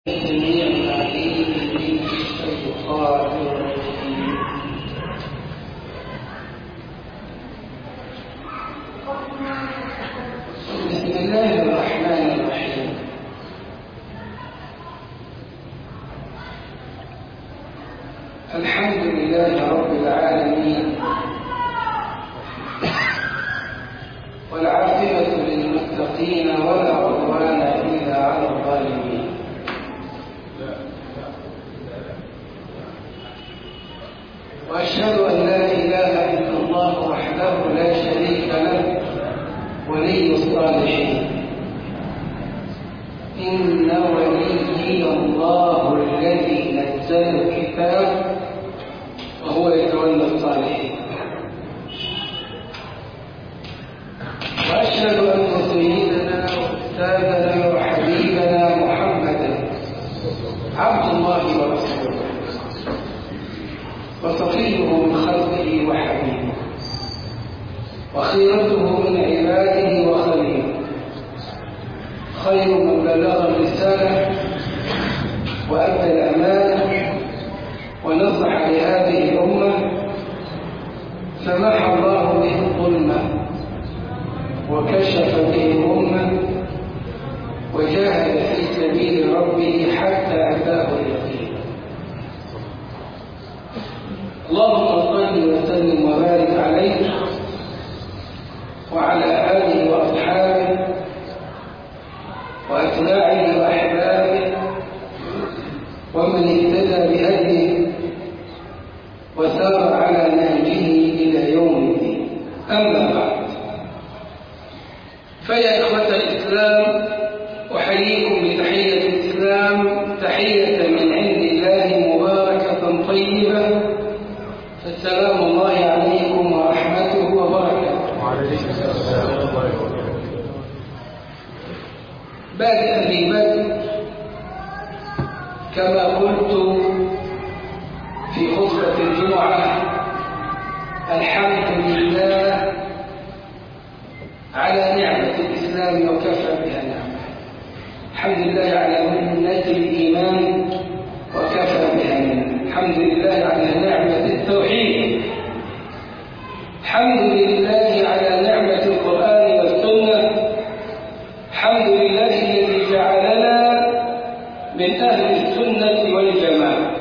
السميع العليم من الشيطان الرجيم بسم الله الرحمن الرحيم الحمد لله رب العالمين والعاقبة للمتقين ولا عدوان إلا على الظالمين وأشهد أن لا إله إلا الله وحده لا شريك له ولي الصالحين إن وليي الله الذي نزل الكتاب وهو يتولى الصالحين وأشهد أن سيدنا وأستاذنا وحبيبنا محمدا عبد الله ورسوله وصفيه من خلقه وحبيبه وخيرته من عباده وخليله خير من بلغ الرسالة وأدى الأمانة ونصح لهذه الأمة فمحى الله به الظلمة وكشف به الأمة وجاهد في سبيل ربه حتى أتاه اليقين اللهم صل وسلم وبارك عليه وعلى آله وأصحابه وأتباعه وأحبابه ومن اهتدى بهديه وسار على نهجه إلى يوم الدين أما بعد فيا إخوة الإسلام أحييكم بتحية الإسلام تحية من عند الله مباركة طيبة فالسلام الله عليكم ورحمته وبركاته وعليكم السلام ورحمة الله وبركاته بادئا ببدء كما قلت في خطبة الجمعة الحمد لله على نعمة الإسلام وكفى بها نعمة الحمد لله على منة الإيمان وكفى بها نعمة الحمد لله على نعمة التوحيد الحمد لله على نعمة القرآن والسنة الحمد لله الذي جعلنا من أهل السنة والجماعة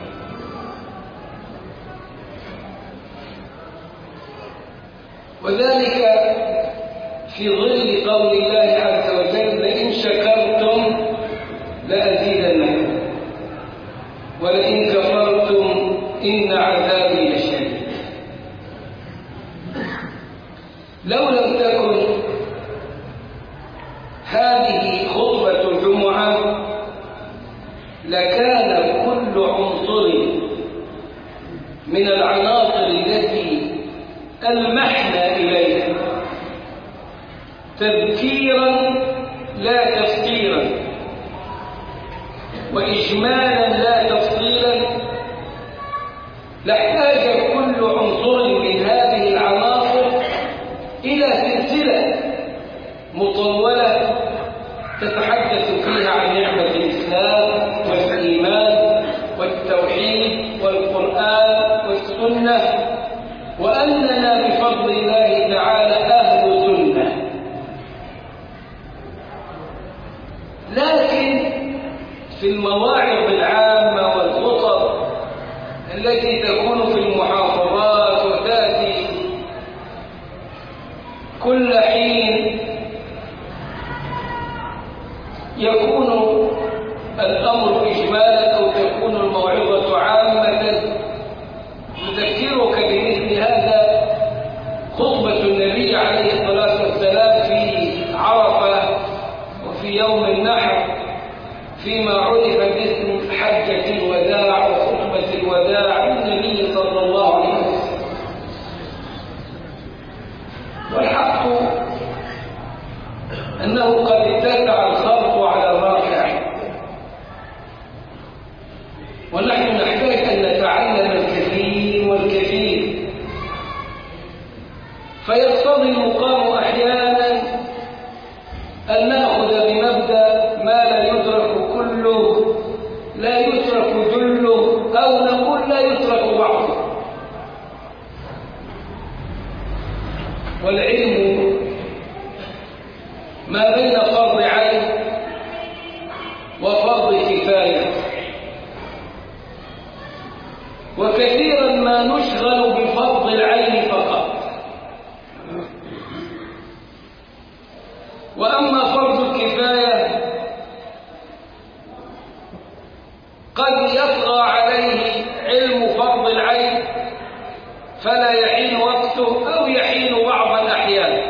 وذلك في ظل قول الله عز وجل لئن شكرتم لأزيدنكم ولئن كفرتم إن عذابي لشديد لو لم تكن هذه خطبة الجمعة لكان كل عنصر من العناصر التي ألمحنا إليها تذكيرا لا تفسيرا وإجمالا لا تفصيلا لاحتاج كل عنصر من هذه العناصر إلى سلسلة مطولة تتحدث فيها عن نعمة الإسلام والإيمان والتوحيد والقرآن والسنة وأننا بفضل الله تعالى أهل سنة لكن في المواعظ العامة والخطب التي تكون في المحافظات وتأتي كل حين يكون الأمر إجمالا أو تكون الموعظة عامة نذكرك بمثل هذا خطبة النبي عليه الصلاة والسلام في عرفة وفي يوم النحر فيما عرف باسم حجة الوداع وخطبة الوداع للنبي صلى الله عليه وسلم والحق أنه قد اتسع الخلق على الراكع ونحن نحتاج أن نتعلم الكثير والكثير فيقتضي المقام أحيانا أن نأخذ بمبدأ ما لا يدرك كله لا يترك جله أو نقول لا يترك بعضه والعلم ما بين فرض عين وفرض كفاية وكثيرا ما نشغل بفرض العين فقط وأما فرض الكفاية قد يطغى عليه علم فرض العين فلا يحين وقته أو يحين بعض الأحيان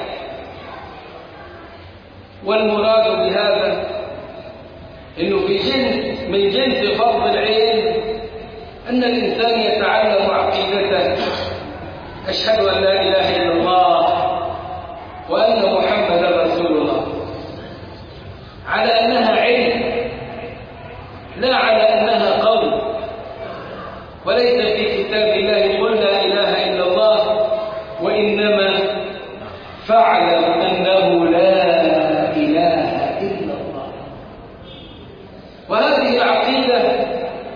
والمراد بهذا انه في جنس من جنس فرض العين ان الانسان يتعلم عقيدته اشهد ان لا اله الا الله وان محمدا رسول الله على انها علم لا على انها قول وليس في كتاب الله قل لا اله الا الله وانما فاعلم انه لا اله الا الله وهذه العقيده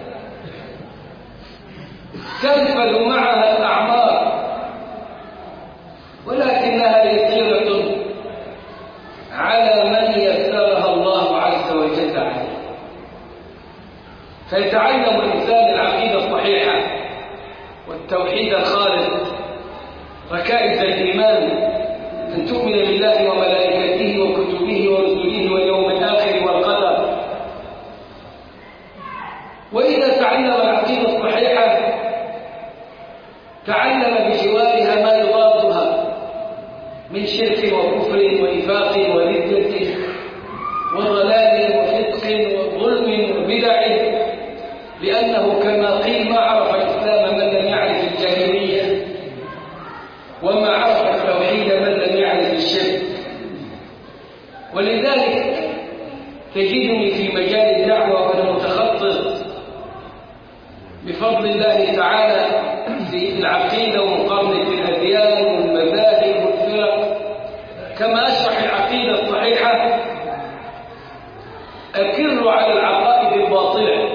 تنفذ معها الاعمار ولكنها يسيره على من يسرها الله عز وجل عليه فيتعلم الانسان العقيده الصحيحه والتوحيد الخالص ركائز الايمان ان تؤمن بالله وملائكته وكتبه ورسله واليوم الاخر والقدر واذا تعلم العقيده الصحيحه تعلم بجوارها ما يضادها من شرك وكفر ونفاق وردة وضلال وفسق وظلم وبدع لأنه كما قيل ما عرف الإسلام من لم يعرف الجاهلية وما عرف التوحيد من لم يعرف الشرك ولذلك تجدني في مجال الدعوة وأنا متخصص بفضل الله تعالى في العقيدة ومقارنة الأديان والمذاهب والفرق كما أشرح العقيدة الصحيحة أكر على العقائد الباطلة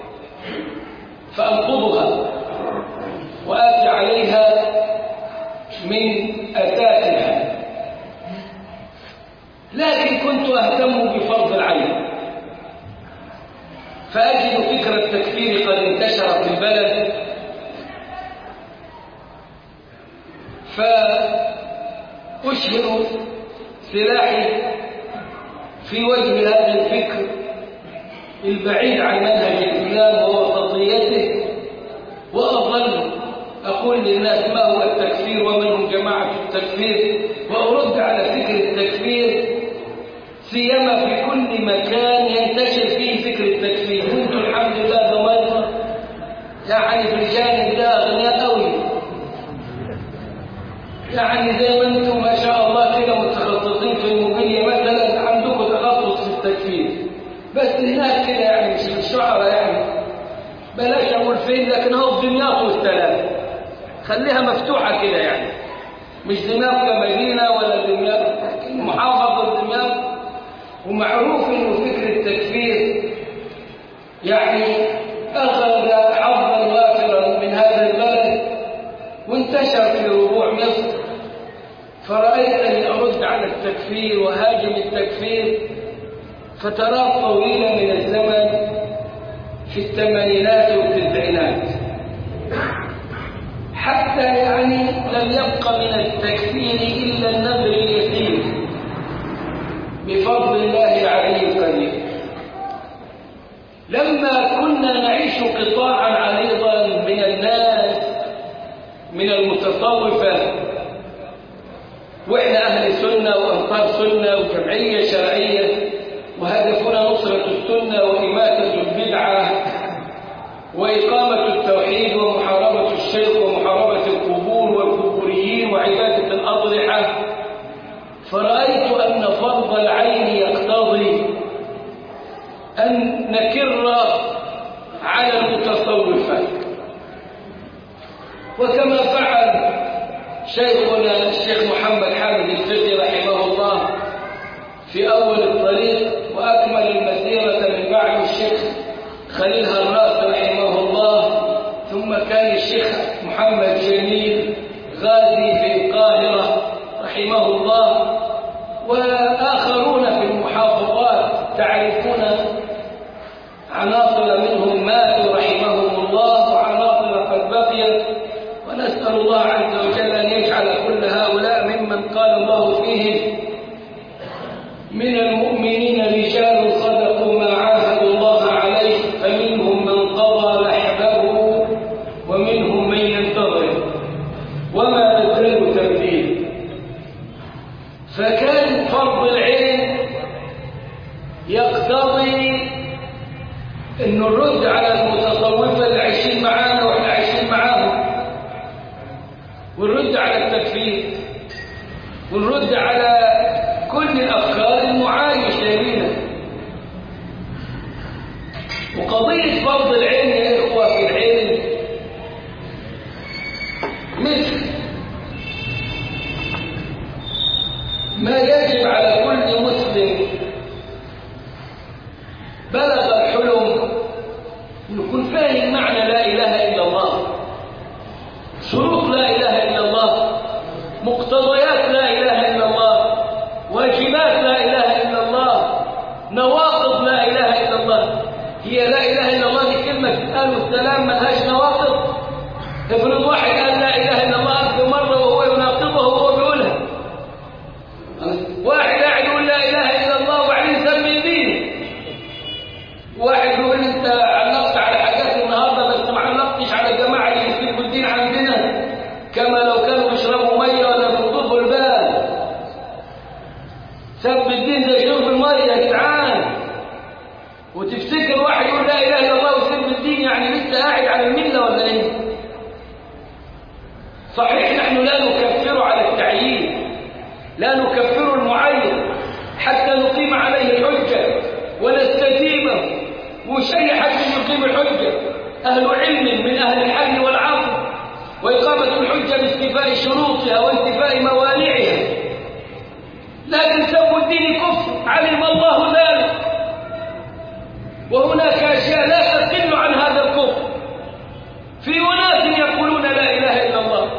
فأنقضها وآتي عليها من أساسها لكن كنت أهتم بفرض العين فأجد فكرة التكفير قد انتشر في البلد فأشهر سلاحي في وجه هذا الفكر البعيد عن منهج الإسلام ووسطيته وأظل أقول للناس ما هو التكفير ومن هم جماعة التكفير وأرد على فكر التكفير سيما في كل مكان ينتشر فيه فكر التكفير وانتم الحمد لله ضمننا يعني في الجانب ده أغنياء قوي يعني زي ما انتم ما شاء الله كده متخصصين في الموبيليا مثلا عندكم تخصص في التكفير بس هناك كده يعني مش الشعراء يعني بلاش اقول فين لكن هو دمياط والسلام خليها مفتوحه كده يعني مش دمياط كمدينه ولا دمياط محافظه دمياط ومعروف انه فكر التكفير يعني اخذ حظا وافرا من هذا البلد وانتشر في ربوع مصر فرأيت أني أرد على التكفير وهاجم التكفير فترات طويلة من الزمن في الثمانينات والتسعينات حتى يعني لم يبق من التكفير إلا النذر اليسير بفضل الله العلي القدير لما كنا نعيش قطاعا عريضا من الناس من المتصوفة وإحنا أهل سنة وأنصار سنة وجمعية شرعية وهدفنا نصرة السنة وإماتة البدعة وإقامة التوحيد ومحاربة الشرك ومحاربة القبور والقبوريين وعبادة الأضرحة فرأيت أن فرض العين يقتضي أن نكر على المتصوفة وكما فعل شيخنا الشيخ محمد حامد الفقي رحمه الله في أول الطريق وأكمل المسيرة من بعد الشيخ خليل هراس رحمه الله ثم كان الشيخ محمد جميل غازي في القاهرة رحمه الله وآخرون في المحافظات تعرفون عناصر منهم ماتوا رحمهم الله وعناصر قد بقيت ونسأل الله عز وجل أن يجعل كل هؤلاء ممن قال الله فيهم من المؤمنين رجال صدقوا ما عاهدوا الله عليه فمنهم من قضى نحبه ومنهم من ينتظر وما بدلوا تبديل فكان فرض العين يقتضي انه نرد على المتصوفه اللي عايشين معانا واحنا عايشين معاهم ونرد على التكفير ونرد على كل الافكار المعايشه بنا وقضيه فرض العلم يا اخوه في العلم مثل ما يجب على كل مسلم بلغ الحلم يكون فاهم معنى لا اله الا الله شروط لا اله الا الله مقتضيات لا اله الا الله واجبات لا اله الا الله نواقض لا اله الا الله هي لا اله الا الله دي كلمه تتقال والسلام ملهاش نواقض افرض واحد قال لا اله الا الله الف مره وهو يناقضها وهو بيقولها واحد قاعد يقول لا اله الا الله وبعدين يسمي دين واحد يقول انت علقت على حاجات النهارده بس ما علقتش على الجماعه اللي بيسيبوا الدين عندنا كما لو كانوا بيشربوا ميه ولا بيطلبوا البال سب الدين زي شرب الميه يا جدعان وتفتكر واحد يقول لا اله الا الله ويسب الدين يعني لسه قاعد على المله ولا ايه؟ صحيح نحن لا نكفر على التعيين لا نكفر المعين حتى نقيم عليه الحجه ونستتيبه ومش اي حد يقيم الحجه اهل علم من اهل الحل والعقل واقامه الحجه باستيفاء شروطها وانتفاء موانعها لكن سب الدين كفر علم الله ذلك وهناك اشياء لا تقل عن هذا الكفر في اناس يقولون لا اله الا الله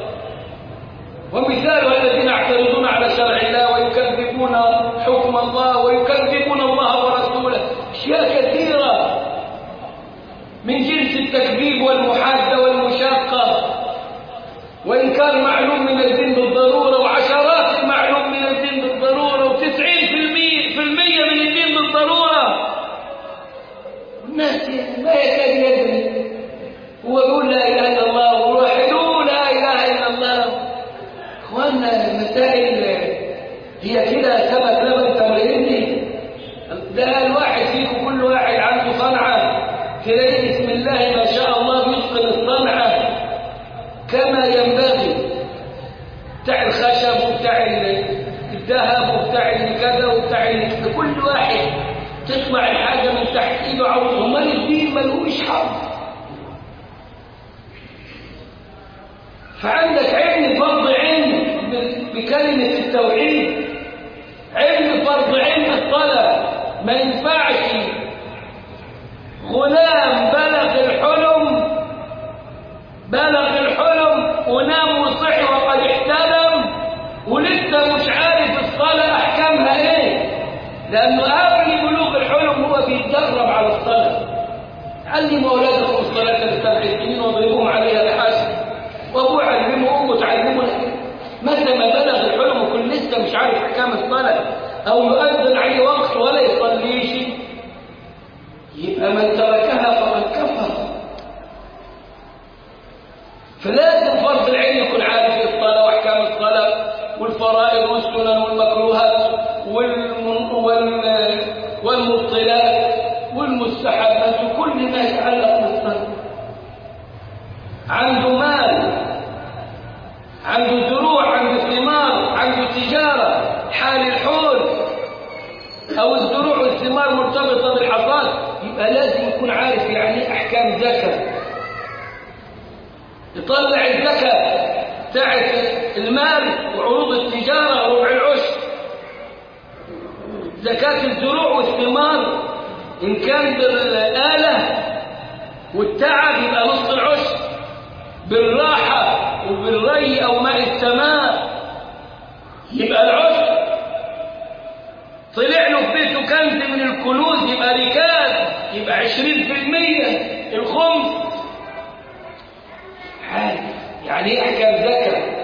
ومثال الذين يعترضون على شرع الله ويكذبون حكم الله ويكذبون الله ورسوله اشياء كثيره من جنس التكذيب والمحاده والمشاقه وانكار معلوم من الدين بالضروره وعشرات المعلوم من الدين بالضروره وتسعين في المية, في المية من الدين بالضروره الناس ما يكاد يدري هو يقول لا اله الا الله ووحدوا لا اله الا الله اخوانا المسائل هي كده سبت لبن تمريني ده الواحد فيكم كل واحد عنده صنعه تلاقيه بسم الله ما شاء الله يتقن الصنعه كما ينبغي بتاع الخشب وبتاع الذهب وبتاع كذا وبتاع كل واحد تطلع الحاجه من تحت ايده عاوزه امال الدين ملوش حظ فعندك علم فرض علم بكلمة التوحيد علم فرض علم الصلاة ما ينفعش غلام بلغ الحلم بلغ الحلم ونام وصحي وقد احتلم ولسه مش عارف الصلاة أحكامها إيه لأنه قبل بلوغ الحلم هو بيتدرب على الصلاة علم أولادكم الصلاة لسبع سنين واضربوهم عليها بحسب وابوه علمه امه تعلمه متى ما بلغ الحلم وكل لسه مش عارف احكام الصلاه او يؤذن عليه وقت ولا يصليش يبقى من تركها فقد كفر فلازم فرض العين يكون عارف الصلاه واحكام الصلاه والفرائض والسنن والمكروهات والمن... وال... والمبطلات والمستحبات وكل ما يتعلق بالصلاه عنده مال عنده زروع عنده ثمار عنده تجارة حال الحول أو الزروع والثمار مرتبطة بالحصاد يبقى لازم يكون عارف يعني أحكام زكاة يطلع الزكاة بتاعت المال وعروض التجارة وربع العشر زكاة الزروع والثمار إن كان بالآلة والتعب يبقى نص العشر بالراحة وبالري أو ماء السماء يبقى العشر طلع له في بيته كنز من الكنوز يبقى ركاز يبقى عشرين في المية الخمس حاجة يعني ايه احكام زكاة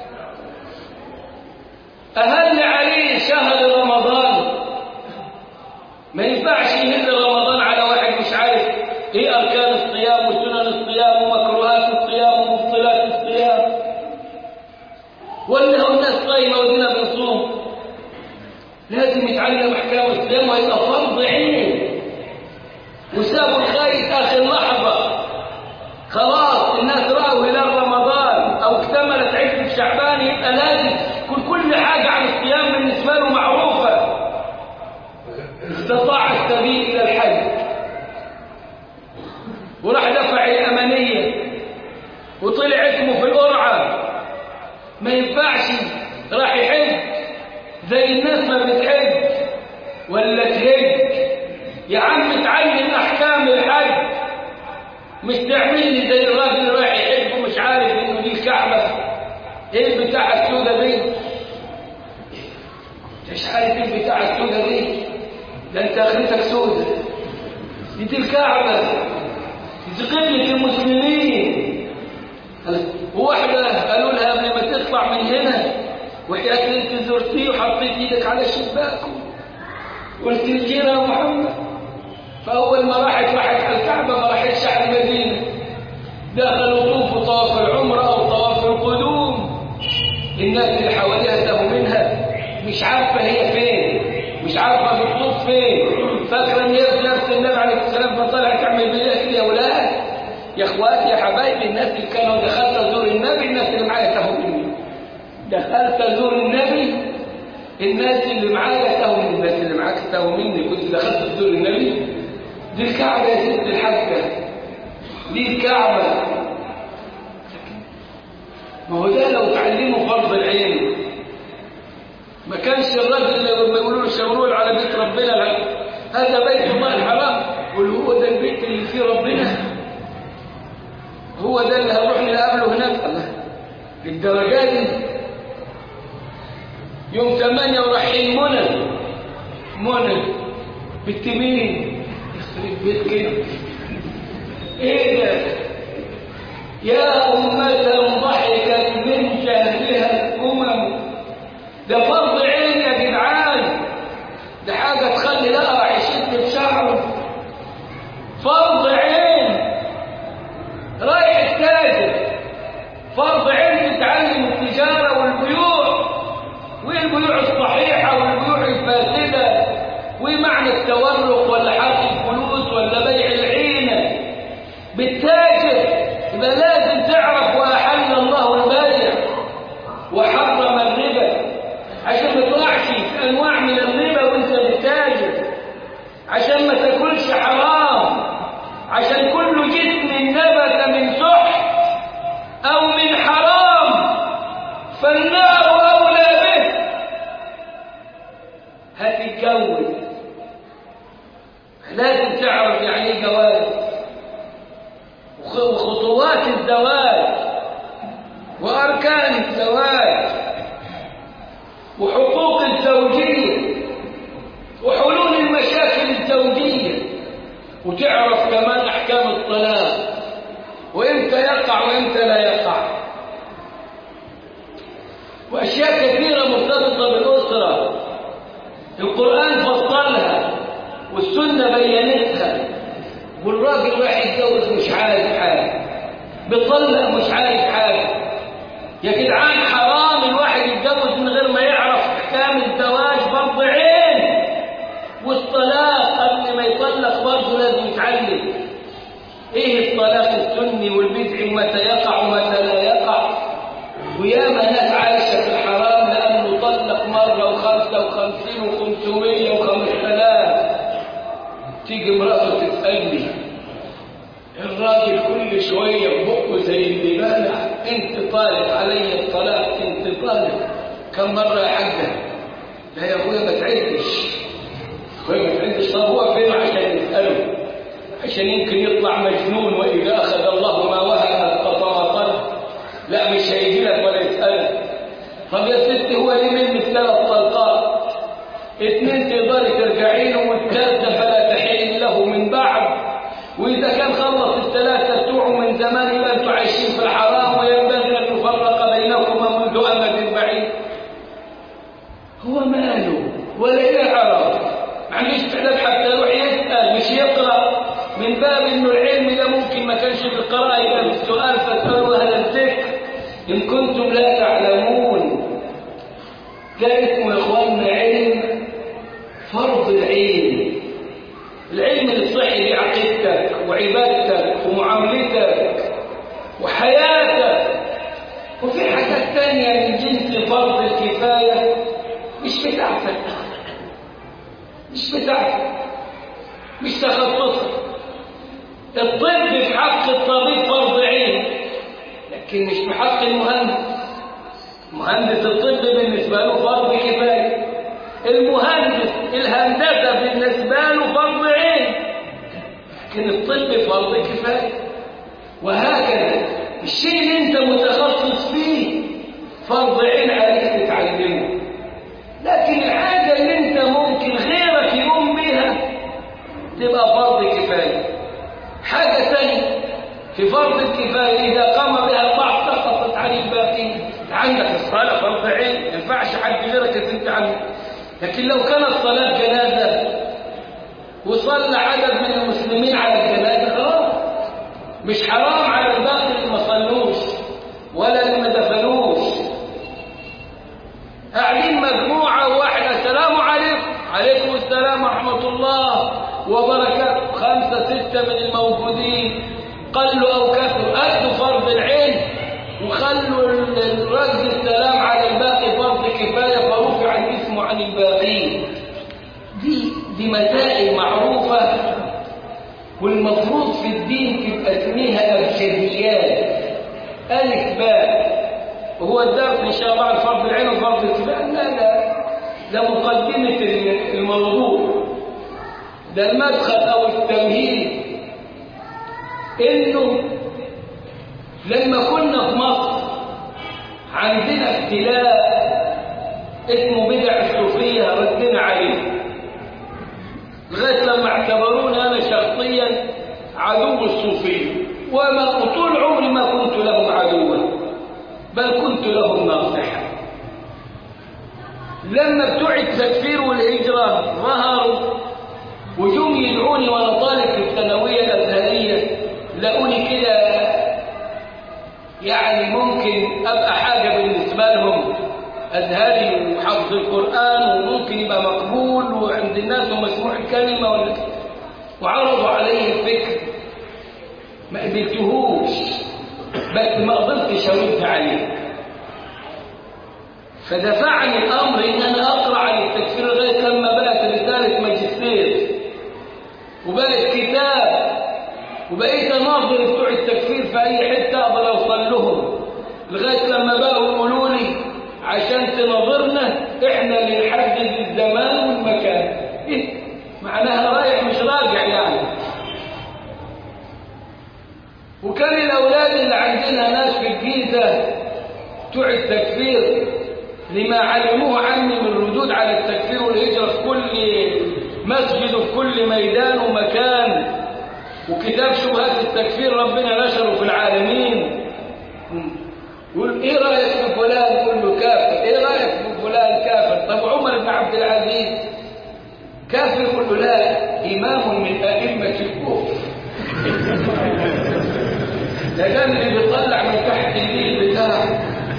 أهل عليه شهر رمضان ما ينفعش يهل رمضان على واحد مش عارف ايه أركان الصيام وسنن الصيام ومكروهات الصيام ومبطلات الصيام ولا هو الناس صايمة ودينا بنصوم لازم يتعلم أحكام الصيام ويبقى فرض عين وسابوا لغاية آخر لحظة خلاص الناس رأوا هلال رمضان أو اكتملت عدة شعبان يبقى لازم كل كل حاجة عن الصيام بالنسبة له معروفة استطاع السبيل إلى الحج وراح دفع الأمانية وطلع اسمه في القرعة ما ينفعش راح يحج زي الناس ما بتحج ولا تهج يا عم اتعلم أحكام الحج مش تعمل لي زي الراجل اللي رايح يحج ومش عارف انه دي الكعبة ايه البتاع السودة دي مش عارف ايه البتاع السودة دي ده انت اخرتك سودة دي دي الكعبة دي قبلة المسلمين وواحدة قالوا لها قبل ما تطلع من هنا وحياة انت زرتيه وحطيت ايدك على شباكه قلت الجيرة يا محمد فأول ما راحت راحت على الكعبة ما راحتش على المدينة دخلوا طوفوا طواف العمرة أو طواف القدوم الناس اللي حواليها تاهوا منها مش عارفة هي فين مش عارفة بتطوف فين فاكرة ان هي نفس النبي عليه السلام فطلع تعمل بالله كده يا ولاد يا اخواتي يا حبايبي الناس اللي كانوا دخلت ازور النبي الناس اللي معايا تاهوا مني دخلت ازور النبي الناس اللي معايا تاهوا مني الناس اللي معاك تاهوا مني كنت دخلت ازور النبي دي الكعبة يا ست الحاجة دي الكعبة ما هو ده لو تعلموا فرض العين ما كانش الراجل اللي لما يقولوا له شاوروا له على بيت ربنا لا هذا بيت الله الحرام يقول هو ده البيت اللي فيه ربنا هو ده اللي هنروح نقابله هناك الله للدرجات دي يوم 8 ورايحين منى منى بنت مين يخرب بيت كده ايه ده يا أمة ضحكت من جهلها الأمم ده فرض عين يا جدعان ده حاجة تخلي الأقرع يشد بشعره فرض عين رايح التاجر فرض عين تتعلم التجارة والبيوع والبيوع الصحيحة والبيوع الفاسدة ومعنى التورق ولا حاطط الفلوس ولا بيع العينة بالتاجر يبقى لازم تعرف وأحل الله البيع وحرم الربا عشان ما تقعش في أنواع من الربا وأنت بتتاجر عشان ما تاكلش حرام عشان كل جسم نبت من سحت أو من حرام فالنار أولى به هتتجوز لازم تعرف يعني ايه جواز وخطوات الزواج وأركان الزواج وحقوق الزوجية وحلول المشاكل الزوجية وتعرف كمان أحكام الطلاق وإمتى يقع وإمتى لا يقع وأشياء كثيرة مرتبطة بالأسرة القرآن فصلها والسنة بينتها والراجل راح يتجوز مش عارف حاجة بيطلق مش عارف حاجة يا جدعان حرام الواحد يتجوز من غير ما يعرف احكام الزواج فرض عين والطلاق قبل ما يطلق برضه لازم يتعلم ايه الطلاق السني والبدعي ومتى يقع ومتى لا يقع وياما ناس عايشه في الحرام لانه طلق مره وخمسه وخمسين وخمسميه وخمس آلاف تيجي مراته تسالني الراجل كل شويه ببقه زي الدبانه انت طالب علي الطلاق انت طالب كم مره يا حاجه لا يا اخويا ما تعدش اخويا ما تعدش طب هو فين عشان يساله عشان يمكن يطلع مجنون وإذا أخذ الله ما وهب فطرطل لا مش هيجي لك ولا يسألك طب يا ستي هو ليه مني ثلاث طلقات اثنين تقدري ترجعي له والثالثة فلا تحل له من بعد وإذا كان خلص الثلاثة بتوعه من زمان يبقى أنتوا عايشين في الحرام وينبغي أن يفرق بينكما منذ أمد بعيد هو ماله ولا يعرف ما عندوش استعداد حتى يروح يسأل مش يقرأ من باب إنه العلم ده ممكن ما كانش في القراءة يبقى في السؤال فاسألوا أهل الذكر إن كنتم لا تعلمون ده اسمه يا إخواننا علم فرض العين العلم الصحي بعقيدتك وعبادتك ومعاملتك وحياتك وفي حاجات تانية من جنس فرض الكفاية مش بتاعتك مش بتاعتك مش تخصصك الطب في حق الطبيب فرض عين لكن مش في حق المهندس مهندس الطب بالنسبة له فرض كفاية المهندس الهندسة بالنسبة له فرض عين لكن الطب فرض كفاية وهكذا الشيء اللي انت متخصص فيه فرض عين عليك تتعلمه لكن الحاجة اللي انت ممكن غيرك يقوم بها تبقى فرض كفاية حاجة ثانية في فرض الكفاية إذا قام بها البعض سقطت عن الباقين عندك الصلاة فرض عين ما ينفعش حد غيرك يزيد عنه لكن لو كانت صلاة جنازة وصلى عدد من المسلمين على الجنازة خلاص مش حرام على الباقي اللي ما صلوش ولا اللي ما دفنوش قاعدين مجموعة واحدة السلام عليكم عليكم السلام ورحمة الله وبركاته خمسة ستة من الموجودين قلوا أو كثروا أدوا فرض العين وخلوا الرد السلام على الباقي فرض كفاية فرفع الاسم عن الباقين دي دي مسائل معروفة والمفروض في الدين تبقى اسمها أبجديات ألف باء وهو الدرس إن شاء الله عن فرض العين وفرض الكفاية لا لا ده مقدمة الموضوع ده المدخل أو التمهيد إنه لما كنا في مصر عندنا ابتلاء اسمه بدع الصوفية ردنا عليه لغاية لما اعتبروني أنا شخصيا عدو الصوفية وما طول عمري ما كنت لهم عدوا بل كنت لهم ناصحا لما بتوع التكفير والهجرة ظهروا وجم يدعوني وانا طالب في الثانوية الأزهرية لقوني كده يعني ممكن أبقى حاجة بالنسبة لهم أزهري وحفظ القرآن وممكن يبقى مقبول وعند الناس ومسموع الكلمة ولا وعرضوا علي الفكر ما قبلتهوش بس ما قدرتش أرد عليه فدفعني الأمر إن أنا أقرأ عن التكفير لغاية لما بقت رسالة ماجستير وبقت كتاب وبقيت اناظر بتوع التكفير في اي حته اقدر اوصل لهم لغايه لما بقوا يقولوا لي عشان تناظرنا احنا اللي نحدد الزمان والمكان إيه؟ معناها رايح مش راجع يعني وكان الاولاد اللي عندنا ناس في الجيزه بتوع التكفير لما علموه عني من ردود على التكفير والهجره في كل مسجد وفي كل ميدان ومكان وكتاب شبهات التكفير ربنا نشره في العالمين يقول ايه رايك في فلان يقول له كافر ايه رايك في فلان كافر طب عمر بن عبد العزيز كافر يقول له لا امام من ائمه الكفر ده ده اللي بيطلع من تحت الجيل بتاعه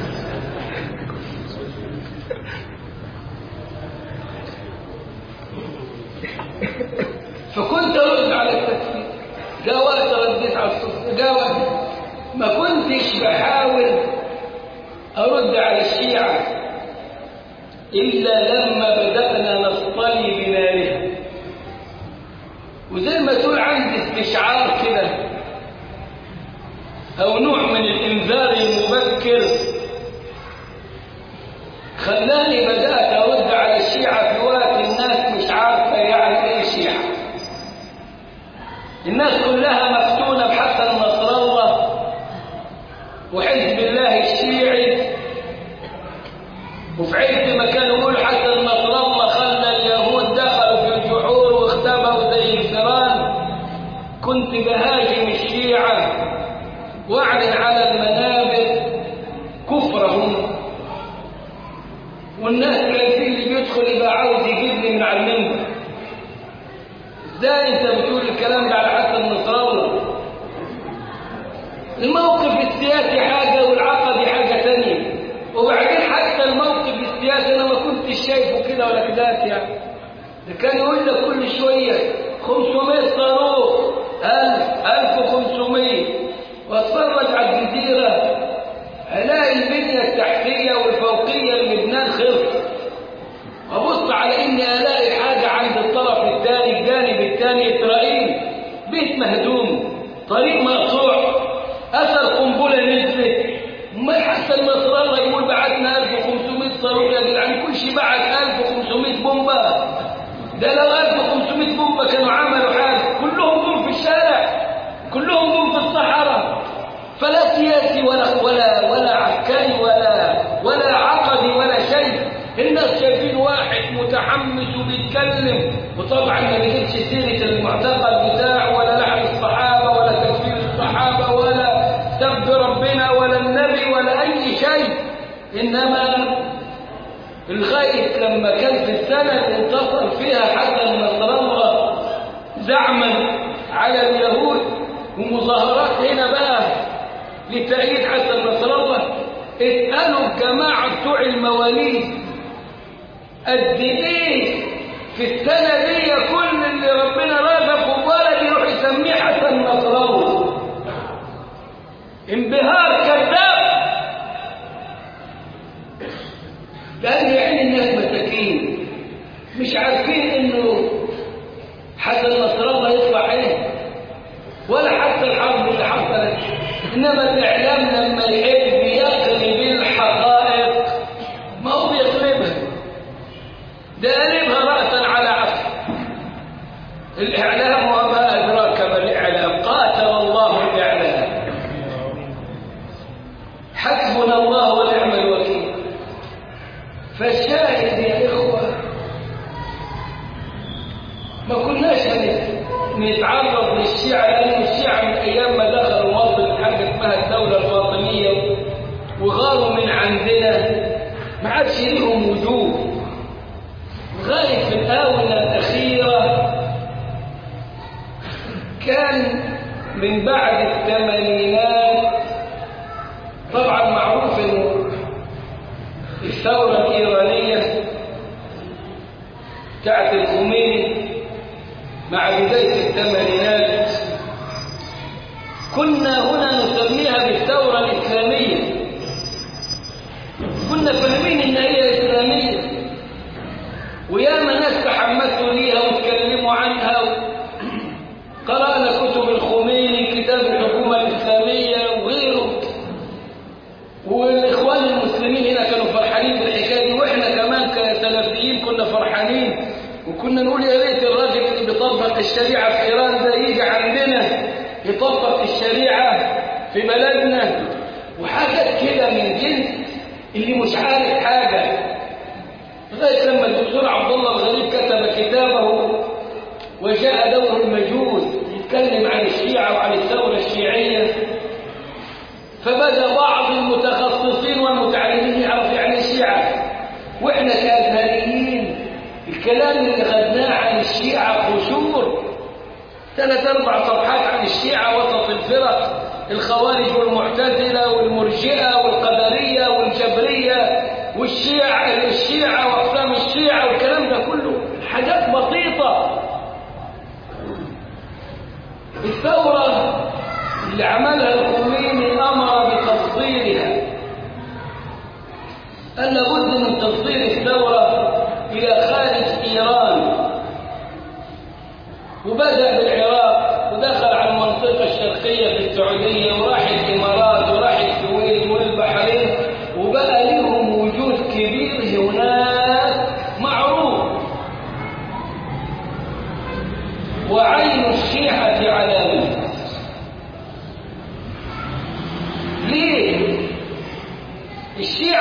فكنت ارد على التكفير جاء وقت رديت على الصف جاء وقت ما كنتش بحاول ارد على الشيعة الا لما بدأنا نصطلي بنارها وزي ما تقول عندي استشعار كده او نوع من الانذار المبكر خلاني بدأت ارد على الشيعة في وقت الناس مش عارفة يعني ايه شيعة الناس كلها مفتونة بحسن نصر الله وحزب الله الشيعي وفي عز ما كانوا يقولوا حسن نصر الله خلى اليهود دخلوا في الجحور واختبوا زي الفيران كنت بهاجم الشيعة واعلن على المنابر كفرهم والناس كان في اللي بيدخل يبقى عاوز يجيب لي من على المنبر ازاي انت بتقول الكلام ده على حسن نصر الله الموقف السياسي حاجة والعقدي حاجة تانية وبعدين حتى الموقف السياسي انا ما كنتش شايفه كده ولا كده يعني ده كان يقول لك كل شوية 500 صاروخ 1000 1500 واتفرج على الجزيرة الاقي البنية التحتية والفوقية للبنان خلص ابص على اني الاقي حاجة عند الطرف الثاني الجانب الثاني اسرائيل بيت مهدوم طريق مقطوع اثر قنبلة نزلت ما حسن نصر الله يقول بعتنا 1500 صاروخ يا جدعان كل شيء بعت 1500 بومبا ده لو 1500 بومبا كانوا عملوا حاجة كلهم دول في الشارع كلهم دول في الصحراء فلا سياسي ولا ولا ولا عسكري ولا ولا عقدي ولا شيء الناس شايفين واحد متحمس وبيتكلم وطبعا ما بيجيبش سيره المعتقد بتاعه ولا لعن الصحابه ولا تكفير الصحابه ولا سب ربنا ولا النبي ولا اي شيء انما لغايه لما كان في السنه اللي انتصر فيها حسن نصر الله زعما على اليهود ومظاهرات هنا بقى لتأييد حسن نصر الله اسألوا الجماعة بتوع المواليد قد ايه في السنة دي كل اللي ربنا رزقه بولد يروح يسميه حسن نصر الله انبهار كذاب لأن يعني الناس مساكين مش عارفين انه حسن نصر الله يطلع ايه ولا حتى الحرب اللي حصلت انما الاعلام لما يحب يقلب الحقائق ما هو بيقلبها ده قلبها راسا على عقل الاعلام وما ادراك ما الاعلام قاتل الله الاعلام حسبنا الله ونعم الوكيل فالشاهد يا اخوه ما كناش نتعرض للشيعة لأن الشيعة من أيام ما دخلوا مصر حاجة اسمها الدولة الفاطمية وغاروا من عندنا ما عادش ليهم وجود لغاية في الآونة الأخيرة كان من بعد الثمانينات طبعا معروف انه الثورة الإيرانية بتاعت الخميني مع بداية الثمانينات كنا هنا نسميها بالثورة الإسلامية كنا فاهمين إن هي إسلامية وياما ناس تحمسوا ليها وتكلموا عنها قرأنا كتب الخميني كتاب الحكومة الإسلامية وغيره والإخوان المسلمين هنا كانوا فرحانين بالحكاية دي وإحنا كمان كسلفيين كنا فرحانين وكنا نقول يا ريت الراجل اللي بيطبق الشريعة في إيران ده يجي عندنا يطبق الشريعة في بلدنا وحاجات كده من جنس اللي مش عارف حاجة لغاية لما الدكتور عبد الله الغريب كتب كتابه وجاء دور المجوس يتكلم عن الشيعة وعن الثورة الشيعية فبدأ بعض المتخصصين والمتعلمين يعرف يعني الشيعة وإحنا كأزهريين الكلام اللي خدناه عن الشيعة قشور ثلاث أربع صفحات عن الشيعة وسط الفرق الخوارج والمعتزلة والمرجئة والقدرية والجبرية والشيعة الشيعة وأقسام الشيعة والكلام ده كله حاجات بسيطة الثورة اللي عملها الخميني أمر بتصديرها قال لابد من تصدير الثورة إلى خارج إيران وبدأ بالعراق ودخل على المنطقة الشرقية في السعودية وراح الإمارات وراح الكويت والبحرين وبقى لهم وجود كبير هناك معروف وعين الشيعة على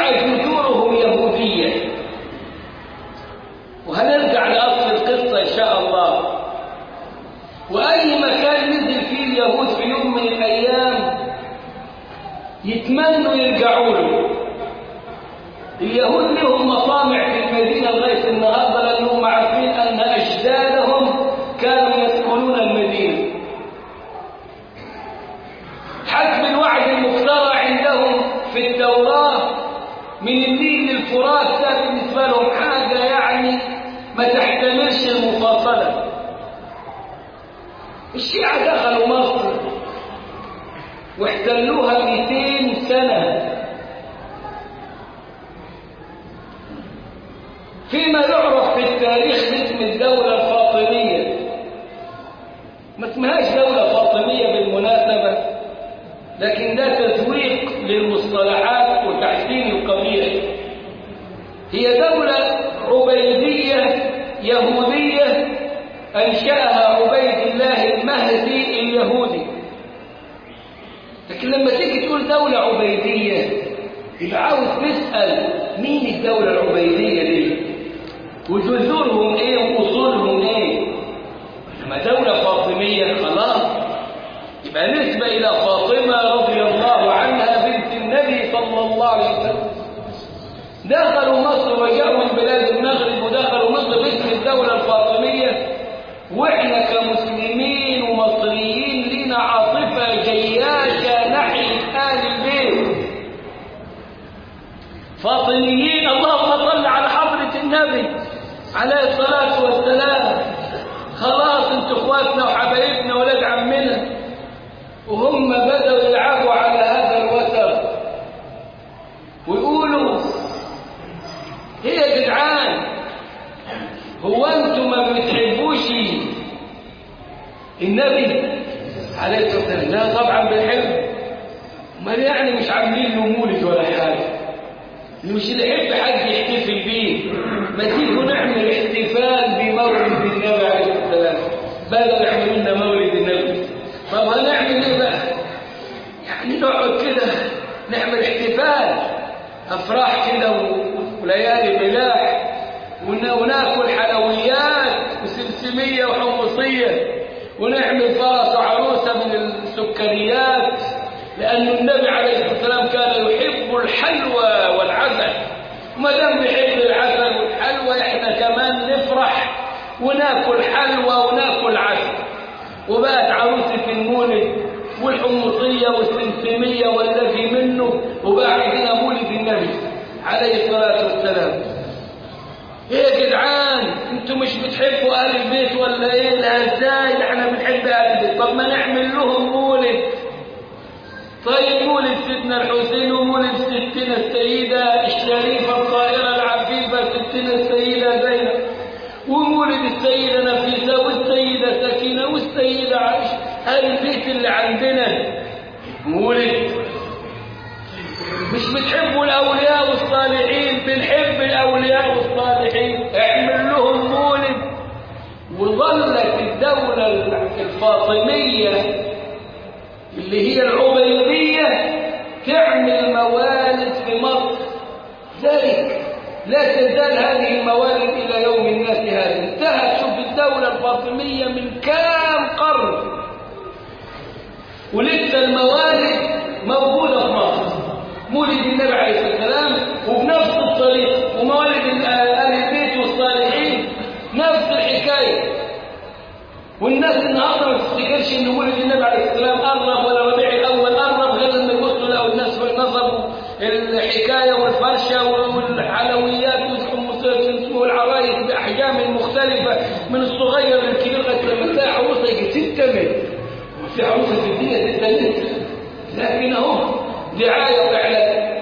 الشيعة جذورهم يهودية وهنرجع لأصل القصة إن شاء الله وأي مكان نزل فيه اليهود في يوم من الأيام يتمنوا يرجعوا له اليهود لهم مطامع في المدينة لغاية النهاردة لأنهم عارفين أن أجدادهم كانوا يسكنون المدينة حسب الوعد المخترع عندهم في التوراة من النيل للفرات ده بالنسبة لهم حاجة يعني ما تحتملش المفاصلة الشيعة دخلوا مصر واحتلوها 200 سنة فيما يعرف في التاريخ باسم الدولة الفاطمية ما اسمهاش دولة فاطمية بالمناسبة لكن ده تزويق للمصطلحات وتحسين القبيح هي دولة عبيدية يهودية أنشأها عبيد الله المهدي اليهودي لكن لما تيجي تقول دولة عبيدية يبقى عاوز تسأل مين الدولة العبيدية دي وجذورهم ايه واصولهم ايه لما دولة فاطمية خلاص يبقى نسبة إلى فاطمة رضي الله عنها بنت النبي صلى الله عليه وسلم دخلوا مصر وجاءوا من بلاد المغرب ودخلوا مصر باسم الدولة الفاطمية واحنا كمسلمين ومصريين لنا عاطفة جياشة ناحية آل البيت فاطميين اللهم صل على حضرة النبي عليه الصلاة والسلام خلاص انتوا اخواتنا وحبايبنا ولاد عمنا وهم بدأوا يلعبوا على هذا الوتر ويقولوا هي يا جدعان هو انتم ما بتحبوش النبي عليه الصلاه والسلام لا طبعا بنحب امال يعني مش عاملين له مولد ولا حاجه مش اللي يحب حد يحتفل بيه ما تيجوا نعمل احتفال بمولد النبي عليه الصلاه والسلام بدل يعملوا لنا مولد النبي طب هنعمل ايه بقى يعني نقعد كده نعمل احتفال افراح كده وليالي ملاح وناكل حلويات وسمسميه وحمصيه ونعمل فرس وعروسه من السكريات لأن النبي عليه الصلاة والسلام كان يحب الحلوى والعسل وما دام بيحب العسل والحلوى احنا كمان نفرح وناكل حلوى وناكل عسل وبقت عروسة المولد والحمصية والسمسمية والذي منه وبقى عندنا مولد النبي عليه الصلاة والسلام ايه يا جدعان انتوا مش بتحبوا اهل البيت ولا ايه لا ازاي احنا بنحب اهل البيت طب ما نعمل لهم مولد طيب مولد سيدنا الحسين ومولد ستنا السيدة الشريفة الطاهرة العفيفة ستنا السيدة زينب ومولد السيدة نفيسة والسيدة سكينة والسيدة عائشة هاي البيت اللي عندنا مولد مش بتحبوا الأولياء والصالحين بنحب الأولياء والصالحين اعمل لهم مولد وظلت الدولة الفاطمية اللي هي العبيدية تعمل موالد في مصر ذلك لا تزال هذه الموالد إلى يوم الناس هذا انتهت شوف الدولة الفاطمية من كام قرن ولسه الموالد موجودة في مصر مولد النبي عليه الصلاة والسلام وبنفس الطريق وموالد أهل البيت والصالحين نفس الحكاية والناس النهارده ما تفتكرش ان مولد النبي عليه السلام قرب ولا ربيع الاول قرب غير لما يبصوا لقوا الناس نظروا الحكايه والفرشه والحلويات والحمصات والعرايس باحجام مختلفه من الصغير للكبير لغايه لما تلاقي عروسه يجي 6 متر وفي عروسه في الدنيا 6 متر لكن اهو دعايه واعلان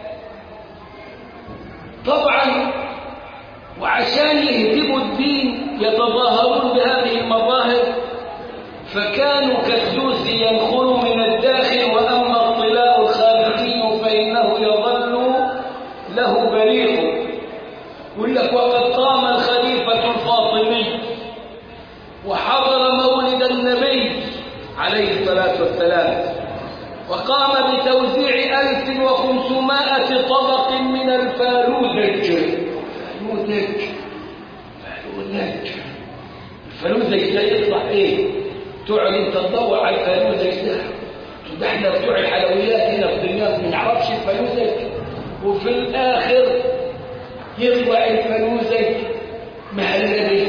طبعا وعشان يهدموا الدين يتظاهرون بهذه المظاهر فكانوا كالسوس ينخر من الداخل وأما الطلاء الخارجي فإنه يظل له بريق يقول لك وقد قام الخليفة الفاطمي وحضر مولد النبي عليه الصلاة والسلام وقام بتوزيع 1500 طبق من الفالوذج فالوذج فالوذج الفالوذج ده يطلع ايه تقعد انت تدور على الفالوذج ده ده احنا بتوع الحلويات هنا في دمياط ما نعرفش الفالوذج وفي الاخر يطلع الفالوذج مهلبي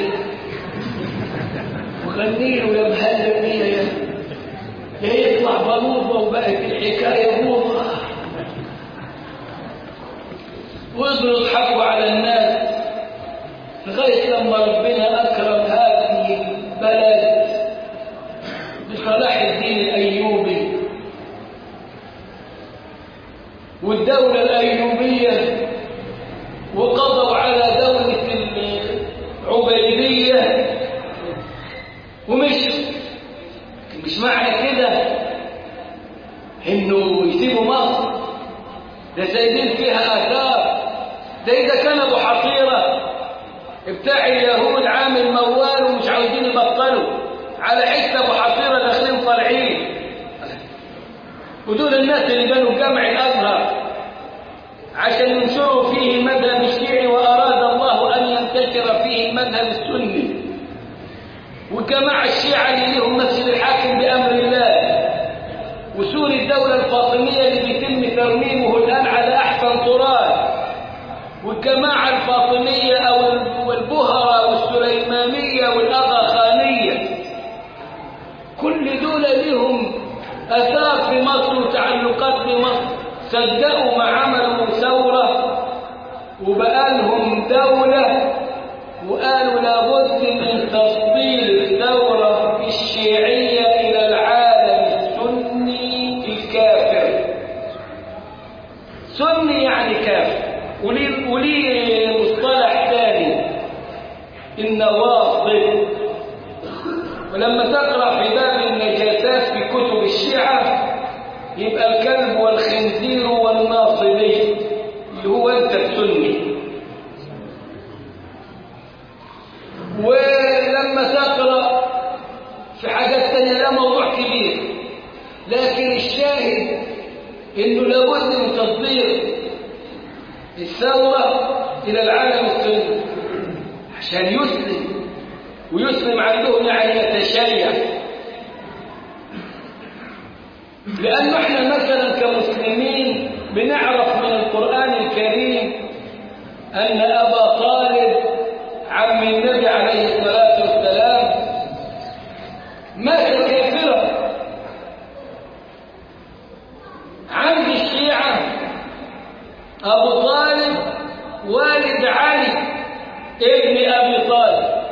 وغني له يا مهلبي يا يا يطلع بلوطه وبقت الحكايه بوطه ويقدروا يضحكوا على الناس لغايه لما ربنا اكرم هذه البلد بصلاح الدين الايوبي والدوله الايوبيه وقضوا على دوله العبيديه ومشوا مش معنى كده انه يسيبوا مصر ده سايبين فيها اثار ده اذا كان ابو حصيره بتاع اليهود عامل موال ومش عاوزين يبطلوا على حته ابو حصيره داخلين طالعين ودول الناس اللي بنوا جامع الازهر عشان ينشروا فيه المذهب الشيعي واراد الله ان ينتشر فيه المذهب السني وجماعة الشيعة اللي لهم مسجد الحاكم بأمر الله وسور الدولة الفاطمية اللي بيتم ترميمه الآن على أحسن تراث والجماعة الفاطمية أو البهرة والسليمانية والأغاخانية كل دول لهم أثار في مصر وتعلقات في مصر صدقوا ما عملوا ثورة وبقى لهم دولة وقالوا لابد من تصدير الثورة الشيعية إلى العالم السني الكافر سني يعني كافر وليه وليه مصطلح ثاني النواصب ولما تقرأ في باب النجاسات في كتب الشيعة يبقى الكلب والخنزير والناصبي اللي هو أنت السني ولما تقرأ في حاجات تانية ده موضوع كبير لكن الشاهد انه لابد من تصدير الثورة الى العالم السني عشان يسلم ويسلم عندهم يعني يتشيع لأنه احنا مثلا كمسلمين بنعرف من القرآن الكريم أن أبا طالب عم النبي عليه الصلاة والسلام مات كافرا عند الشيعة أبو طالب والد علي ابن أبي طالب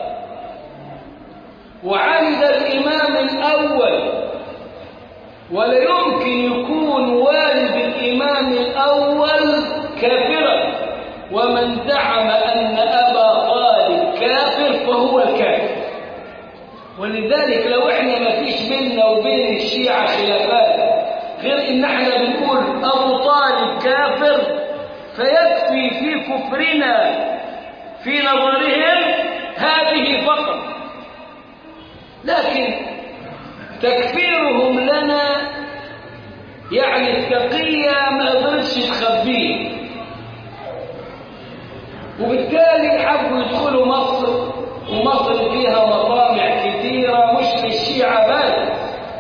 وعند الإمام الأول ولا يمكن يكون والد الإمام الأول كافرا ومن زعم أن أبا طالب كافر فهو كافر ولذلك لو احنا ما فيش بيننا وبين الشيعة خلافات غير ان احنا بنقول ابو طالب كافر فيكفي في كفرنا في نظرهم هذه فقط لكن تكفيرهم لنا يعني التقية ما قدرتش تخبيه وبالتالي حبوا يدخلوا مصر ومصر فيها مطامع كثيرة مش للشيعة بس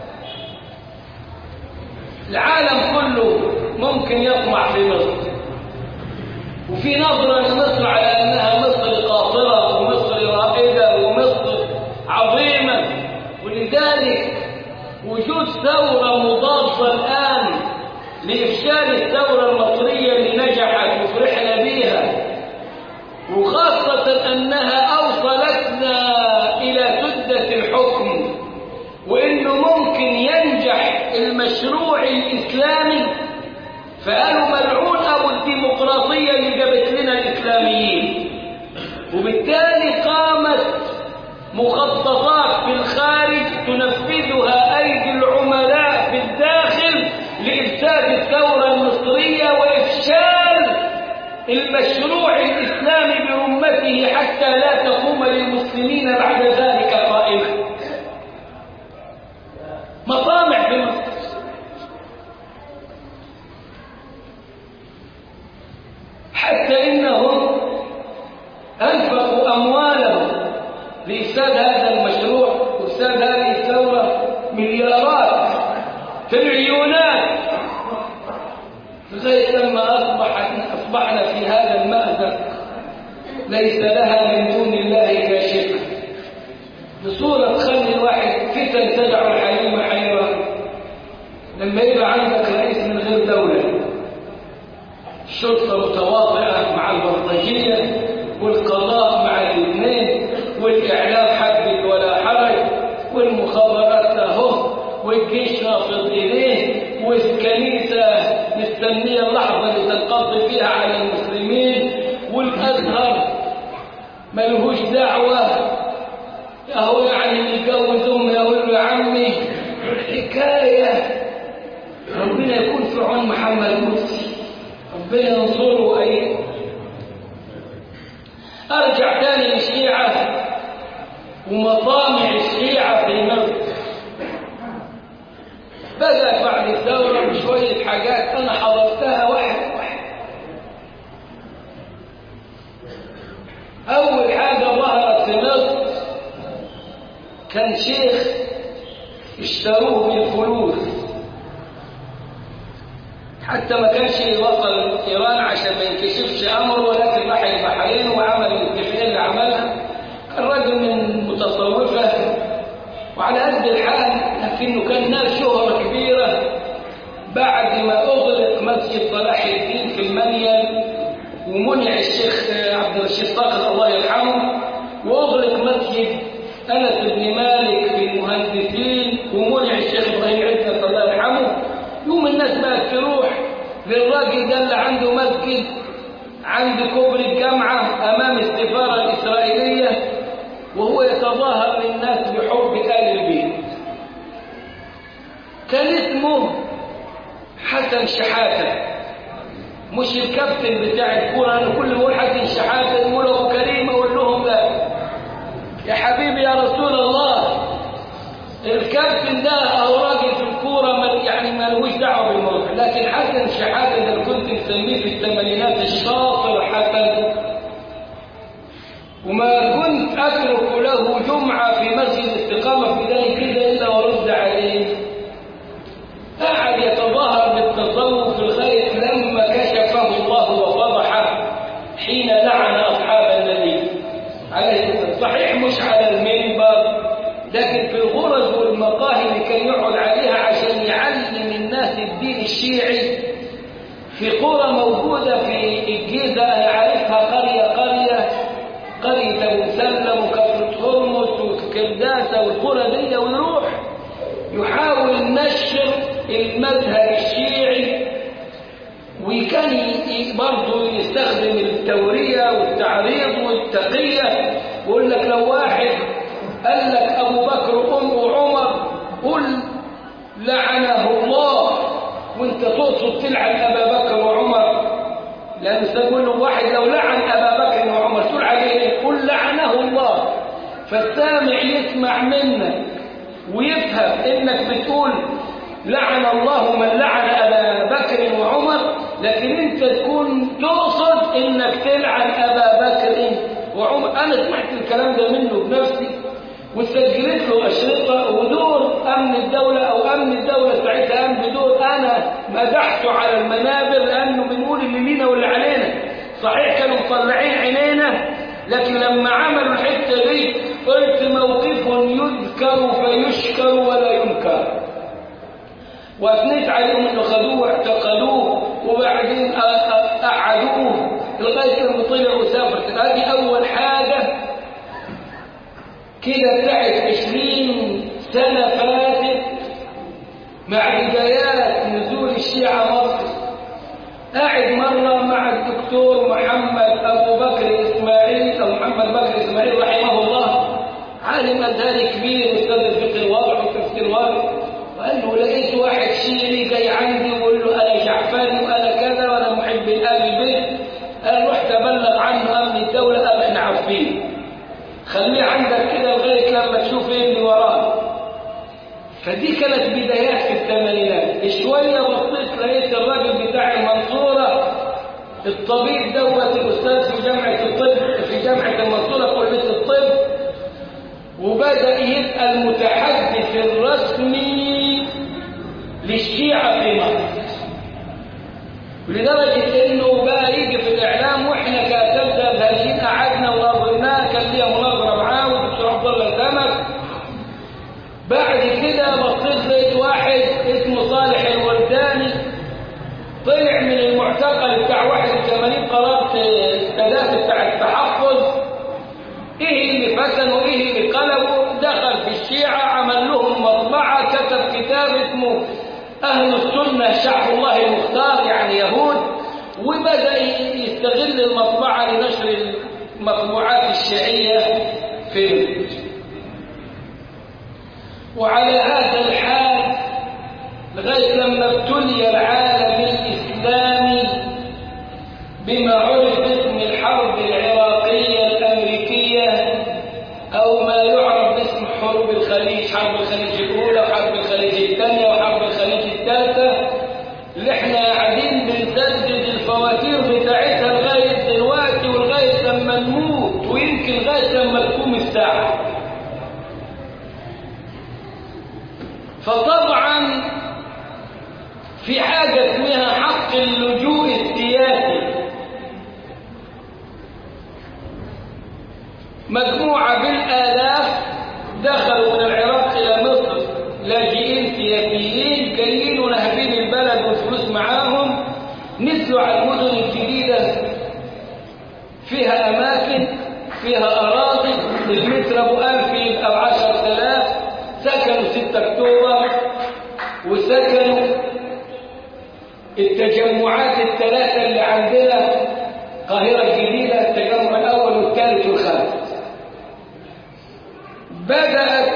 العالم كله ممكن يطمع في مصر وفي نظرة لمصر على أنها مصر قاطرة ومصر رائدة ومصر عظيمة ولذلك وجود ثورة مضادة الآن لإفشال الثورة المصرية اللي نجحت وفرحنا بيها وخاصة أنها أوصلتنا إلى سدة الحكم وإنه ممكن ينجح المشروع الإسلامي فقالوا ملعون أبو الديمقراطية اللي جابت لنا الإسلاميين وبالتالي قامت مخططات في الخارج تنفذها أيدي العملاء في الداخل لإفساد الثورة المصرية وإفشال المشروع الإسلامي برمته حتى لا تقوم للمسلمين بعد ذلك قائمة مطامع في مصر في العيونات لغاية لما أصبحت أصبحنا في هذا المأزق ليس لها من دون الله كاشفة بصورة تخلي الواحد فتن تدع الحليم حيران لما يبقى عندك رئيس من غير دولة الشرطة متواطئة مع البلطجية والقضاء مع الاثنين والإعلام حدث ولا حرج والمخابرات اهو والجيش نافض إليه والكنيسة مستنية اللحظة اللي تنقضي فيها على المسلمين والأزهر ملهوش دعوة اهو يعني يجوزهم يقول له يا عمي الحكاية ربنا يكون في عون محمد مرسي ربنا ينصره أي أرجع تاني للشيعة ومطامع الشيعة في مصر بدأت بعد الثورة بشوية حاجات أنا حضرتها واحد واحد أول حاجة ظهرت في مصر كان شيخ اشتروه بالفلوس حتى ما كانش وصل إيران عشان ما ينكشفش أمره ولكن راح البحرين وعمل الاتفاقية اللي عملها كان راجل من متصوفة وعلى قد الحال لكنه كان نال شهرة كبيرة بعد ما أغلق مسجد صلاح الدين في المنيل ومنع الشيخ عبد الرشيد صقر الله يرحمه وأغلق مسجد أنس بن مالك بالمهندسين ومنع الشيخ إبراهيم عزة الله يرحمه يوم الناس بقت تروح للراجل ده اللي عنده مسجد عند كوبري الجامعة أمام السفارة الإسرائيلية وهو يتظاهر للناس بحب آل البيت كان اسمه حسن شحاتة مش الكابتن بتاع الكورة أنا كل ما أقول حسن شحاتة يقول أبو كريم أقول لهم لا يا حبيبي يا رسول الله الكابتن ده أو راجل في الكورة مل يعني ملوش دعوة بالموضوع لكن حسن شحاتة ده اللي كنت مسميه في الثمانينات الشاطر حسن وما كنت أترك له جمعة في مسجد الاستقامة في ذلك كده إلا ورد عليه قعد يتظاهر بالتصوف لغاية لما كشفه الله وفضحه حين لعن أصحاب النبي عليه الصلاة صحيح مش على المنبر لكن في الغرز والمقاهي اللي كان يقعد عليها عشان يعلم الناس الدين الشيعي في قرى موجودة في الجيزة أنا عارفها قرية قرية قرية أبو سلم وكفرة هرمس وكرداسة والقرى دي ويروح يحاول نشر المذهب الشيعي وكان برضه يستخدم التورية والتعريض والتقية ويقول لك لو واحد قال لك أبو بكر أم وعمر قل لعنه الله وانت تقصد تلعن أبا بكر وعمر لأن سيقول له واحد لو لعن أبا بكر وعمر تقول عليه قل لعنه الله فالسامع يسمع منك ويفهم انك بتقول لعن الله من لعن أبا بكر وعمر لكن انت تكون تقصد انك تلعن أبا بكر وعمر أنا سمعت الكلام ده منه بنفسي وسجلت له أشرطة ودور أمن الدولة أو أمن الدولة ساعتها قام بدور أنا مدحته على المنابر لأنه بنقول اللي لينا واللي علينا صحيح كانوا مطلعين عينينا لكن لما عملوا الحتة دي قلت موقف يذكر فيشكر ولا ينكر واثنيت عليهم انه خدوه واعتقلوه وبعدين قعدوه لغايه لما طلع وسافر هذه اول حاجه كده بتاعت 20 سنه فاتت مع بدايات نزول الشيعه مصر قاعد مره مع الدكتور محمد ابو بكر اسماعيل او محمد بكر اسماعيل رحمه الله عالم ازهري كبير استاذ الفقه الواضح والتفسير الواضح وقال له لقيت واحد شيعي جاي عندي ويقول له انا جعفري وانا كذا وانا محب ال البيت قال رحت ابلغ عنه امن الدوله قال احنا عارفين خليه عندك كده لغايه لما تشوف ايه اللي وراه فدي كانت بدايات في الثمانينات شويه بصيت لقيت الراجل بتاع المنصوره الطبيب دوت الاستاذ في جامعه الطب في جامعه المنصوره كليه الطب وبدأ يبقى المتحدث الرسمي للشيعة في مصر لدرجة انه بقى يجي في الاعلام واحنا كاتبنا بهالين قعدنا ونظرناه كان ليا مناظرة معاه والدكتور عبد الله سمك بعد كده بصيت لقيت واحد اسمه صالح الورداني طلع من المعتقل بتاع 81 قرارة السادات بتاع التحفظ ايه اللي فتن وايه اللي قلبه دخل في الشيعة عمل لهم مطبعة كتب كتاب اسمه أهل السنة شعب الله المختار يعني يهود وبدأ يستغل المطبعة لنشر المطبوعات الشيعية في وعلى هذا الحال لغاية لما ابتلي العالم الإسلامي بما عرف باسم الحرب العراقية الأمريكية أو ما يعرف باسم حروب الخليج حرب الخليج الأولى وحرب الخليج الثانية وحرب الخليج الثالثة اللي احنا قاعدين بنسدد الفواتير بتاعتها لغاية دلوقتي ولغاية لما نموت ويمكن لغاية لما تقوم الساعة فطبعا في حاجة اسمها حق اللجوء السياسي مجموعة بالآلاف دخلوا من العراق إلى مصر لاجئين سياسيين جايين ونهبين البلد والفلوس معاهم نزلوا على المدن الجديدة فيها أماكن فيها أراضي المتر أبو ألف يبقى بعشر آلاف سكنوا 6 أكتوبر وسكنوا التجمعات الثلاثة اللي عندنا القاهرة الجديدة التجمع الأول والثالث والخامس بدأت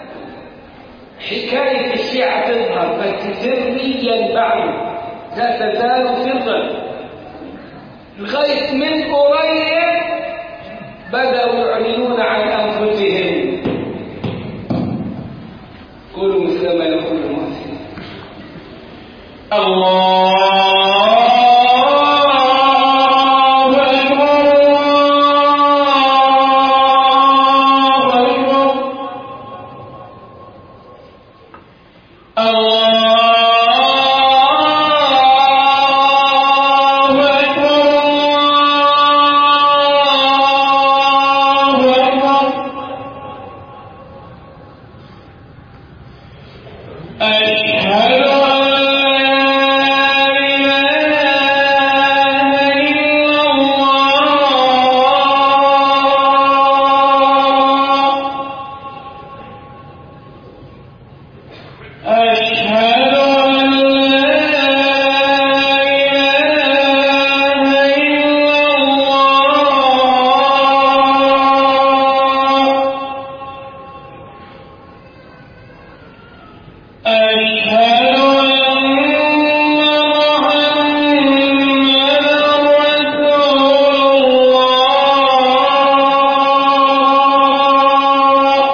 حكاية الشيعة تظهر بس سريا بعد لا تزال سرا لغاية من قريب بدأوا يعلنون عن أنفسهم قولوا مثل ما يقول المحسن الله أكبر الله أكبر الله أكبر الله أكبر أشهد أن لا إله إلا الله أشهد أن لا إله إلا الله أشهد أن محمدا رسول الله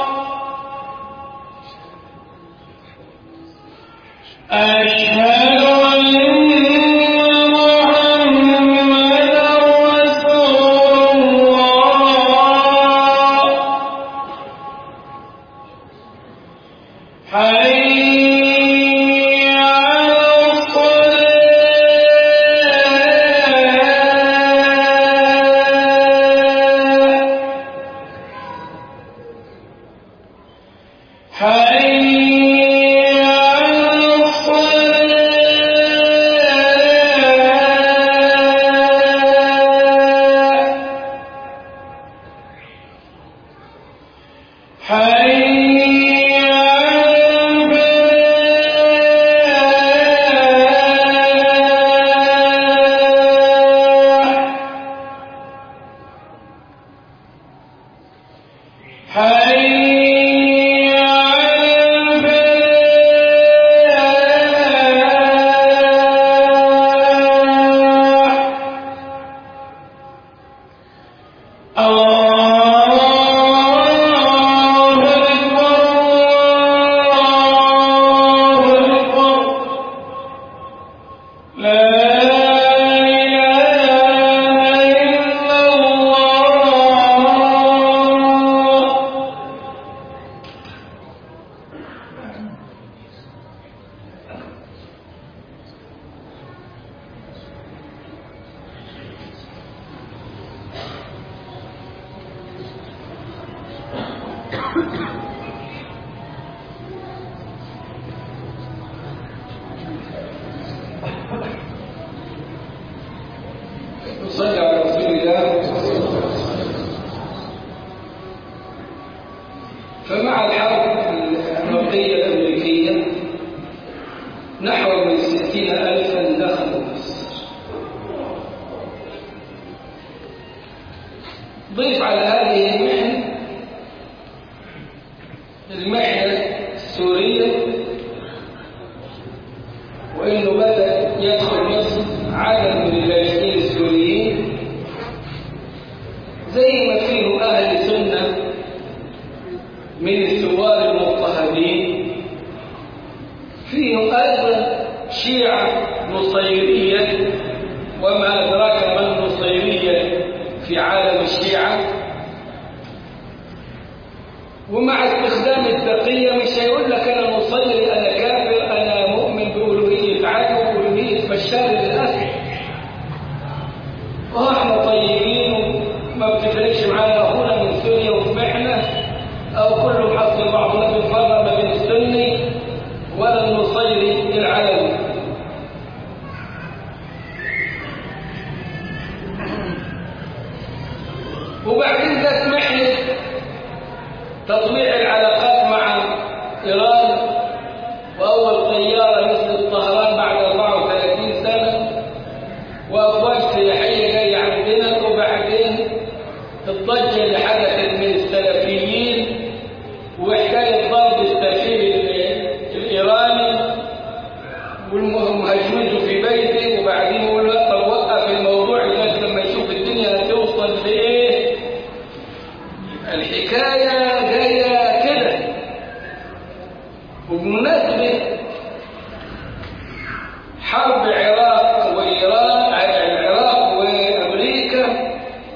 أشهد أن محمدا رسول الله حي على الصلاة حي على الصلاة حي على الفلاح حي على الفلاح الله أكبر الله أكبر لا إله إلا الله أكثر من ستين ألفا دخلوا مصر ضيف على هذه المحنة المحنة السورية وإنه بدأ يدخل مصر عدد من اللاجئين السوريين زي ما فيه أهل سنة من الثوار المضطهدين فيهم أيضا شيعة نصيرية وما أدراك ما النصيرية في عالم الشيعة ومع استخدام التقية مش هيقول لك أنا نصيري أنا كافر أنا مؤمن بألوهية عاد وألوهية بشار الأسد وهو احنا طيبين وما بتفرقش معانا أخونا من سوريا وفي محنة أو كله حصل بعضنا بالفرق ما بين السني ولا النصيري العالمي وبعدين جت محنة تطبيع العلاقات مع إيران وأول طيارة نزلت طهران بعد 34 سنة وأفواج سياحية جاية عندنا وبعدين الضجة اللي حدثت من السلفيين وحكاية ضرب السفير الإيراني والمهاجمين في بيته وبعدين يقول لا طب وقف الموضوع لغاية لما يشوف الدنيا هتوصل لإيه الحكاية جاية كده وبمناسبة حرب العراق وإيران العراق وأمريكا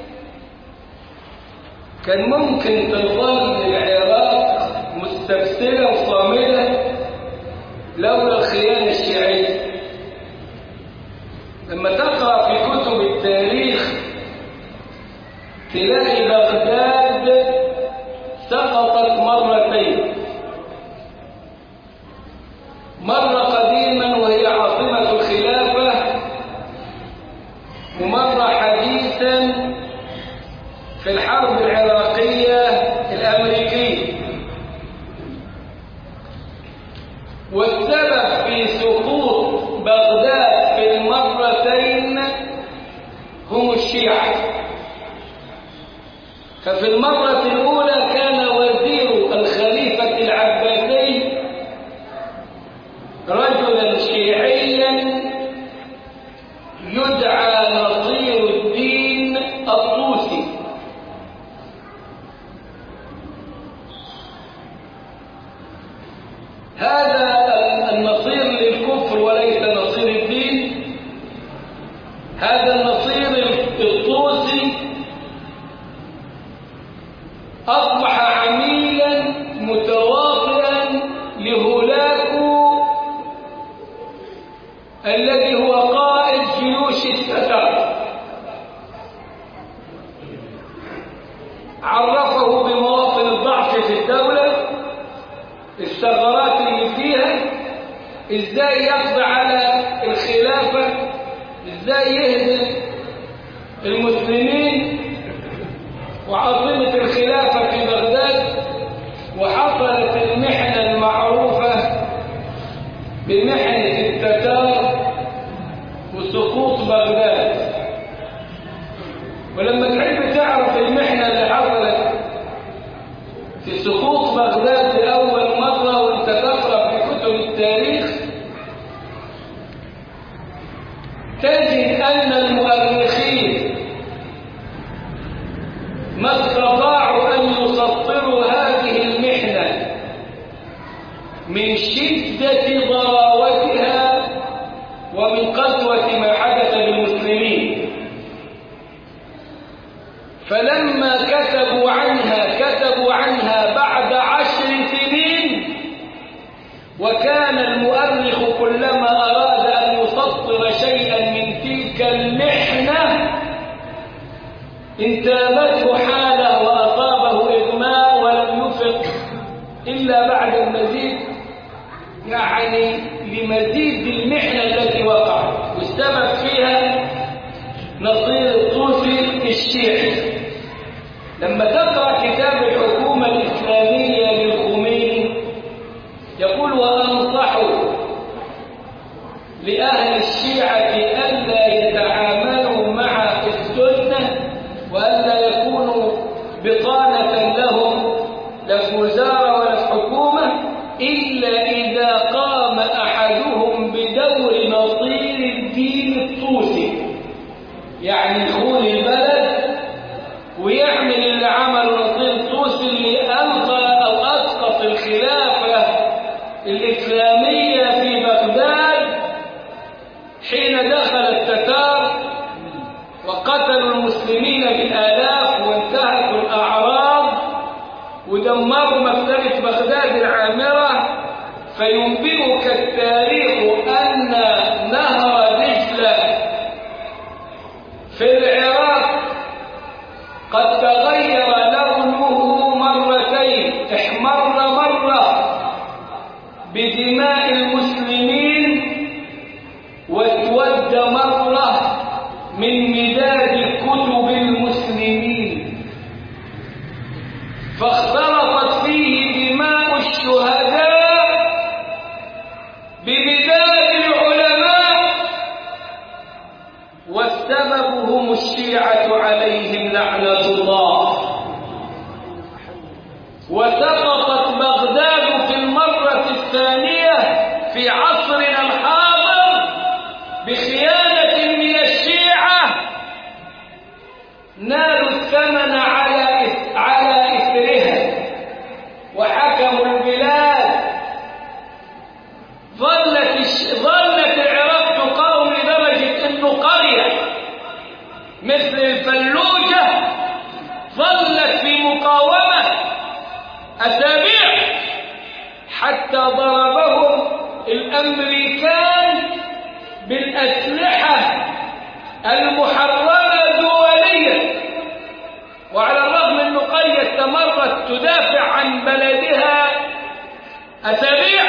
كان ممكن تظل العراق مستبسلة وصامدة لولا الخيانة الشيعية لما تقرأ في كتب التاريخ تلاقي بغداد سقطت مرتين مرة قديما وهي عاصمة الخلافة ومرة حديثا في الحرب العراقية الأمريكية والسبب في سقوط بغداد في المرتين هم الشيعة ففي المرة الأولى كان وزير الخليفة العباسي رجلا شيعيا يدعى نصير الدين الطوسي هذا النصير للكفر وليس نصير الدين هذا النصير الطوسي أصبح عميلا متواطئا لهولاكو الذي هو قائد جيوش التتار عرفه بمواطن الضعف في الدولة الثغرات اللي فيها ازاي يقضي على الخلافة ازاي يهزم المسلمين وعاصمة الخلافة في بغداد وحصلت المحنة المعروفة بمحنة التتار وسقوط بغداد ولما تحب تعرف المحنة اللي حصلت في سقوط بغداد لأول مرة وانت تقرأ في كتب التاريخ تجد أن المؤرخين ما استطاعوا أن يسطروا هذه المحنة من شدة ضراوتها ومن قسوة ما حدث للمسلمين فلما كتبوا عنها كتبوا عنها بعد عشر سنين وكان المؤرخ كلما أراد أن يسطر شيئا من تلك المحنة انتابته حاله وأصابه إغماء ولم يفق إلا بعد المزيد يعني لمزيد المحنة التي وقعت والسبب فيها نصير الطوسي الشيعي لما تقرأ كتاب الحكومة الإسلامية للخميني يقول وأنصح لأهل الشيعة ألا يتعاملوا مع السنة وألا يكونوا بطانة لهم لا في وزارة ولا في حكومة إلا إذا قام أحدهم بدور نصير الدين الطوسي يعني يخون البلد ويعمل اللي عمله نصير الطوسي اللي ألقى أو أسقط الخلافة الإسلامية في بغداد حين دخل التتار وقتلوا المسلمين بالآلاف وانتهكوا الأعراض ودمروا مكتبة بغداد العامرة فينبئك التاريخ أن نهر دجلة في العراق قد تغير لونه مرتين احمر مرة بدماء المسلمين واسود مرة من مداد كتب المسلمين فاختلطت فيه دماء الشهداء بمداد العلماء والسبب هم الشيعة عليهم لعنة الله وسقطت بغداد في المرة الثانية في عصرنا الحاضر بخيانة من الشيعة نالوا الثمن على على إثرها وحكموا البلاد ظلت الش... ظلت العراق تقاوم لدرجة انه قرية مثل الفلوجة ظلت في مقاومة أسابيع حتى ضربهم الأمريكان بالأسلحة المحرمة دوليا وعلى الرغم أن قرية استمرت تدافع عن بلدها أسابيع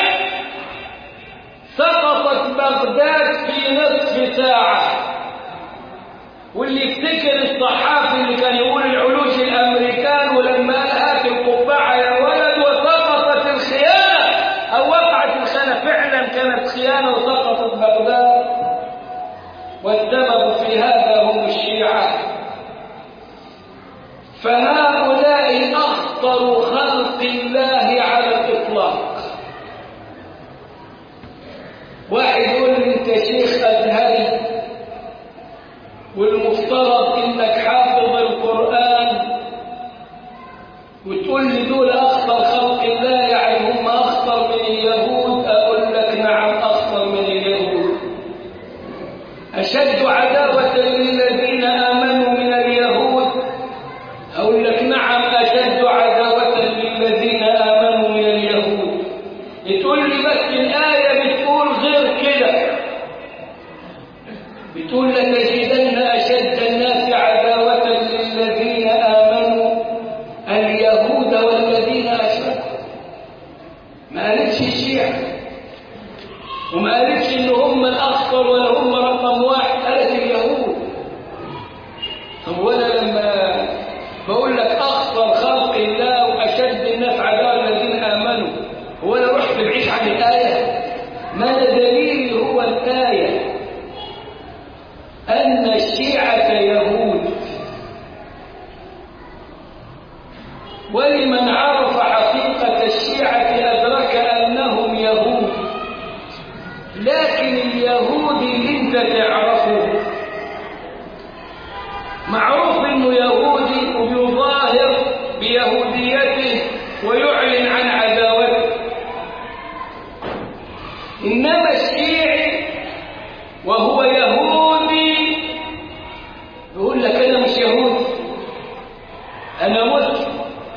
سقطت بغداد في نصف ساعة واللي يفتكر الصحافي اللي كان يقول العلوش الأمريكان ولما هات القبعة يا ولد وسقطت الخيانة أو وقعت الخيانة فعلا كانت خيانة وسقطت بغداد والسبب في هذا هم الشيعة فهؤلاء أخطر خلق الله على الإطلاق واحد يقول لي انت شيخ ازهري والمفترض انك حافظ القران وتقول لي دول اخطر خلق الله يعني هم اخطر من اليهود اقول لك نعم اخطر من اليهود اشد عداوه للذين امنوا من اليهود اقول لك نعم اشد عداوه للذين امنوا من اليهود تقول لي بس الايه بتقول غير كده بتقول لتجدن أشد الناس عداوة للذين آمنوا اليهود والذين أشركوا ما قالتش الشيعة وما قالتش إن هم الأخطر ولا هم رقم واحد قالت اليهود طب وأنا لما بقول لك أخطر خلق الله وأشد الناس عداوة الذين آمنوا هو أنا رحت بعيش عن الآية ما أنا دليلي هو الآية أن الشيعة يهود ولمن عرف حقيقة الشيعة أدرك أنهم يهود لكن اليهود اللي انت تعرفه معروف انه يهودي وبيظاهر بيهوديته ويعلن عن عداوته إنما الشيعي وهو يهودي يقول لك أنا مش يهودي أنا مسلم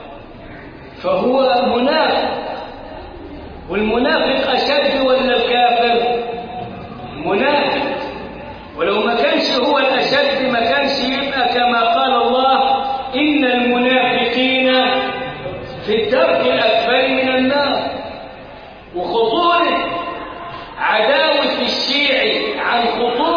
فهو منافق والمنافق أشد ولا الكافر منافق ولو ما كانش هو الأشد ما كانش يبقى كما قال الله إن المنافقين في الدرك الأسفل من النار وخطورة عداوة الشيعي عن خطورة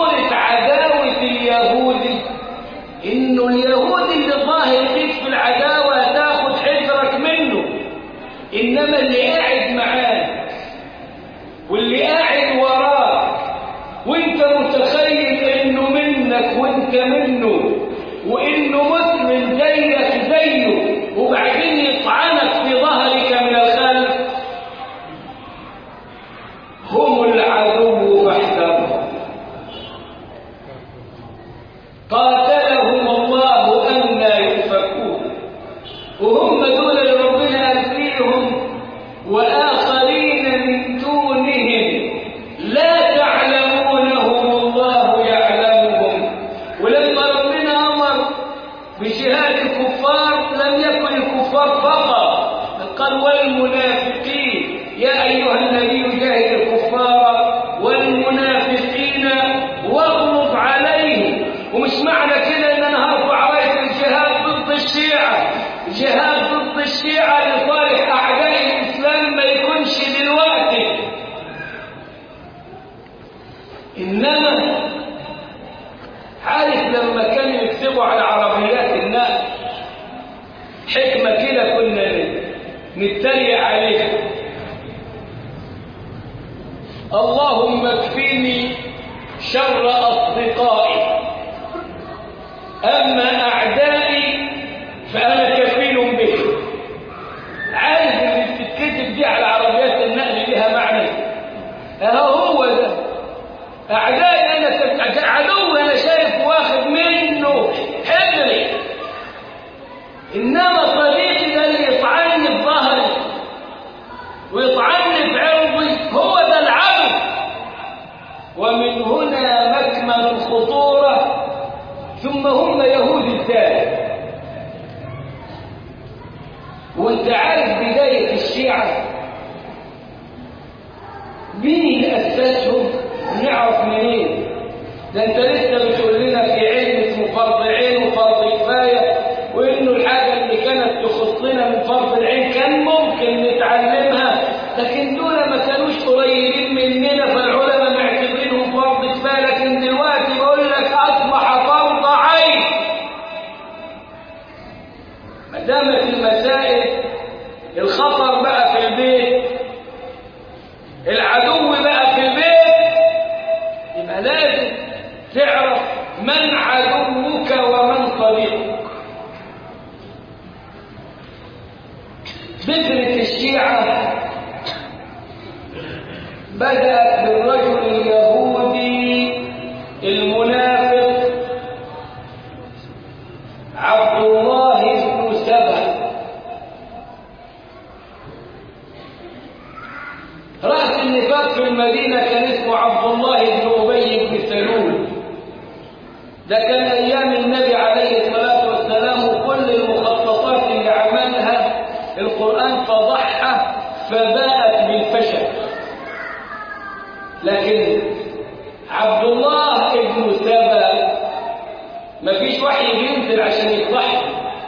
انت منه وانه مسلم زيك زيه وبعدين يطعنك في ظهرك من الخلف هم العدو فاحذرهم قاتلهم الله أن يؤفكون وهم دول اللي ربنا قال فيهم وآخرين من دونهم لا تعلمونهم الله يعلمهم ولما ربنا أمر بجهاد الكفار لم يكن الكفار فقط قال والمنافقين يا أيها النبي جاهد الكفار والمنافقين واغلظ عليهم ومش معنى كده ان انا هرفع رايه الجهاد ضد الشيعه جهاد ضد الشيعه لصالح اعداء الاسلام ما يكونش دلوقتي انما عارف لما كانوا يكتبوا على عربيات الناس حكمه كده كنا نتريق عليها اللهم اكفيني شر اصدقائي أما أعدائي فأنا كفيل بهم عارف اللي بتتكتب دي على عربيات النقل لها معنى أهو هو ده أعدائي أنا كف... عدو أنا شايف واخد منه حجري إنما صديقي ده اللي يطعني في ظهري ويطعني في عرضي هو ده العدو ومن هنا مكمن الخطوره ثم هم يهود الثالث وانت عارف بداية الشيعة مين اللي أسسهم نعرف منين ده انت لسه بتقول لنا في علم اسمه فرض عين وفرض كفاية وانه الحاجة اللي كانت تخصنا من فرض العين كان ممكن نتعلمها لكن دول ما كانوش قريبين مننا فالعلماء معتبرينهم فرض كفاية لكن دلوقتي بقول لك أصبح فرض عين ما دامت المسائل الخطر بقى في البيت العدو بقى في البيت يبقى لازم تعرف من عدوك ومن صديقك فكرة الشيعة بدأت بالرجل اليهودي المنافق عبد الله بن سبأ رأس النفاق في المدينة كان اسمه عبد الله بن أبي بن سلول ده كان أيام النبي عليه الصلاة والسلام وكل المخططات اللي عملها القرآن فضحها فباءت بالفشل لكن عبد الله بن سبأ ما فيش وحي بينزل عشان يفضحه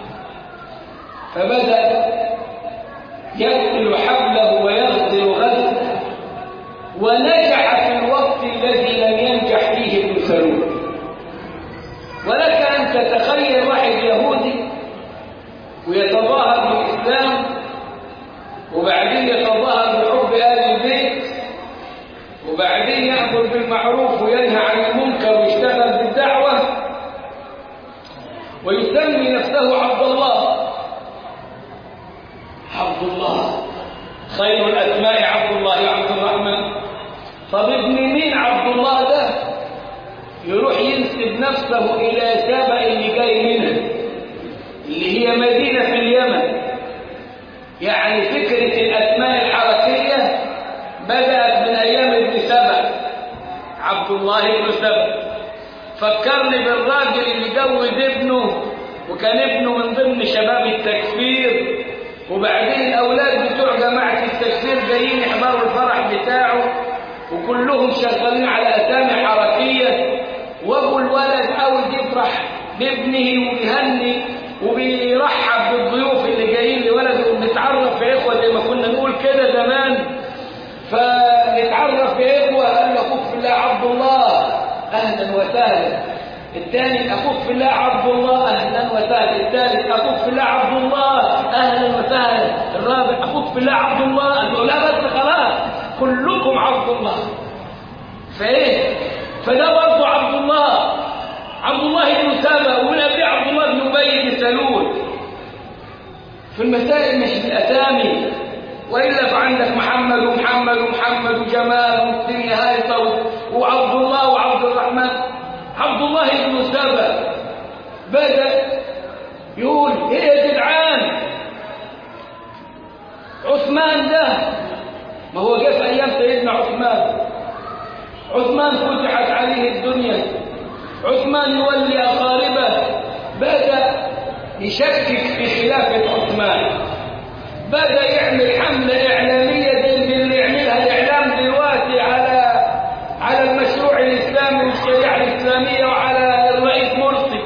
فبدأ يغسل حبله ويغسل غزله ونجح في الوقت الذي لم ينجح فيه ابن سلول ولك أن تتخيل واحد يهودي ويتظاهر بالإسلام وبعدين يتظاهر بحب آل البيت وبعدين يأمر بالمعروف وينهى عن المنكر ويشتغل بالدعوة ويسمي نفسه عبد الله عبد الله خير الأسماء عبد الله عبد الرحمن طب ابن مين عبد الله ده يروح ينسب نفسه إلى سبأ اللي جاي منها اللي هي مدينة في اليمن يعني فكرة الأسماء الحركية بدأت من أيام ابن سبأ عبد الله بن سبأ فكرني بالراجل اللي جوز ابنه وكان ابنه من ضمن شباب التكفير وبعدين الأولاد بتوع جماعة التكفير جايين يحضروا الفرح بتاعه وكلهم شغالين على أسامي حركية وأبو الولد عاوز يفرح بابنه وبيهني وبيرحب بالضيوف اللي جايين لولده ونتعرف في إخوة زي ما كنا نقول كده زمان فنتعرف في إخوة قال له أخوك في الله عبد الله أهلا وسهلا الثاني أخوك في الله عبد الله أهلا وسهلا الثالث أخوك في الله عبد الله أهلا وسهلا الرابع أخوك في الله عبد الله قال له لا بس خلاص كلكم عبد الله فإيه فده برضه عبد الله عبد الله بن سبأ ومن أبي عبد الله بن أبي بن سلول في المسائل مش بالأسامي وإلا فعندك محمد ومحمد ومحمد وجمال والدنيا هايطة وعبد الله وعبد الرحمن عبد الله بن سبأ بدأ يقول ايه يا جدعان عثمان ده ما هو جه في ايام سيدنا عثمان عثمان فتحت عليه الدنيا عثمان يولي اقاربه بدا يشكك في خلافه عثمان بدا يعمل حمله اعلاميه زي اللي يعملها الاعلام دلوقتي على على المشروع الاسلامي والشريعه الاسلاميه وعلى الرئيس مرسي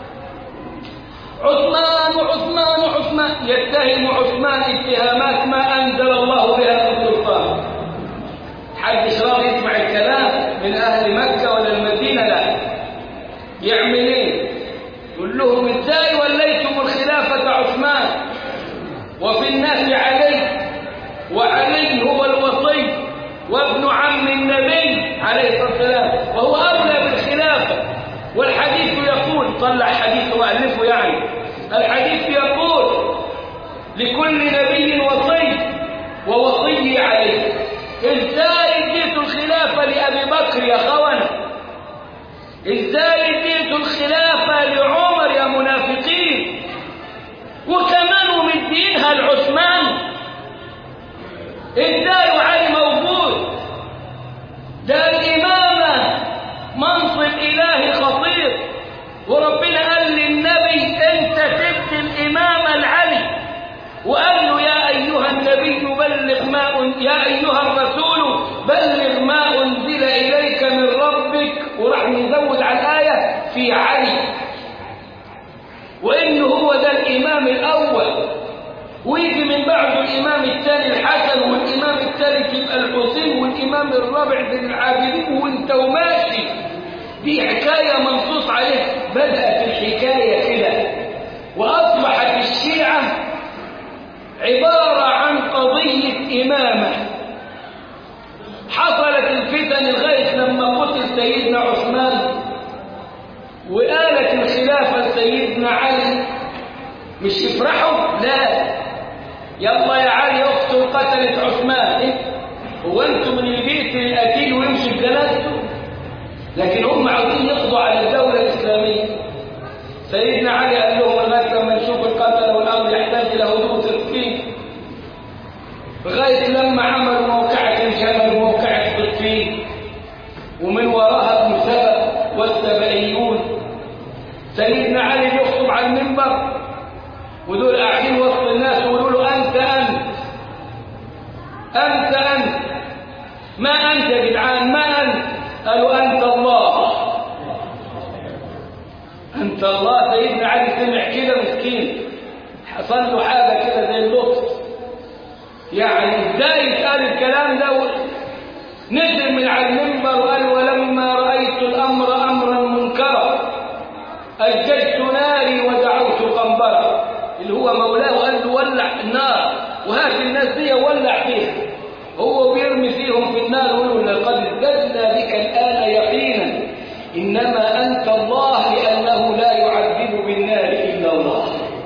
عثمان وعثمان وعثمان يتهم عثمان اتهامات ما انزل الله بها في السلطان حدش راضي يسمع الكلام من اهل مكه ولا المدينه لا يعمل ايه يقول لهم ازاي وليتم الخلافه عثمان وفي الناس علي وعلي هو الوصي وابن عم النبي عليه الصلاه والسلام وهو اولى بالخلافه والحديث يقول طلع حديث وألفه يعني الحديث يقول لكل نبي وصي ووصي عليه ازاي اديت الخلافة لأبي بكر يا خونة ازاي اديت الخلافة لعمر يا منافقين وكمان ومدينها لعثمان ازاي وعلي موجود ده الإمامة منصب إلهي خطير وربنا قال للنبي أنت سبت الإمامة العلي وقال له يا أيها النبي بلغ ما أن... يا أيها الرسول بلغ ما أنزل إليك من ربك وراح نزود على الآية في علي وإنه هو ده الإمام الأول ويجي من بعده الإمام الثاني الحسن والإمام الثالث يبقى الحسين والإمام الرابع ذي العابدين وانت وماشي دي حكاية منصوص عليها بدأت الحكاية كده وأصبحت الشيعة عبارة عن قضية إمامة حصلت الفتن لغاية لما قتل سيدنا عثمان وقالت الخلافة لسيدنا علي مش يفرحوا لا يلا يا علي اقتل قتلت عثمان إيه؟ هو انتم من البيت القتيل ويمشي بجنازته لكن هم عاوزين يقضوا على الدولة الإسلامية سيدنا علي قال لهم لغاية لما نشوف القتل والأمر يحتاج إلى هدوء تركين لغاية لما عملوا موقعة انشغلوا موقعة صفين ومن وراها ابن سبأ والسبئيون سيدنا علي يخطب على المنبر ودول قاعدين وسط الناس يقولوا له أنت أنت أنت أنت ما أنت يا جدعان ما أنت قالوا أنت الله أنت الله سيدنا علي سمع كده مسكين حصل له حاجة كده زي اللطف يعني ازاي يتقال الكلام ده نزل من على المنبر وقال ولما رأيت الأمر أمرا منكرا أججت ناري ودعوت قنبرا اللي هو مولاه قال له ولع النار وهات الناس دي ولع فيها هو بيرمي فيهم في النار ويقول لقد ازددنا بك الآن يقينا إنما أنت الله لأنه لا يعذب بالنار إلا الله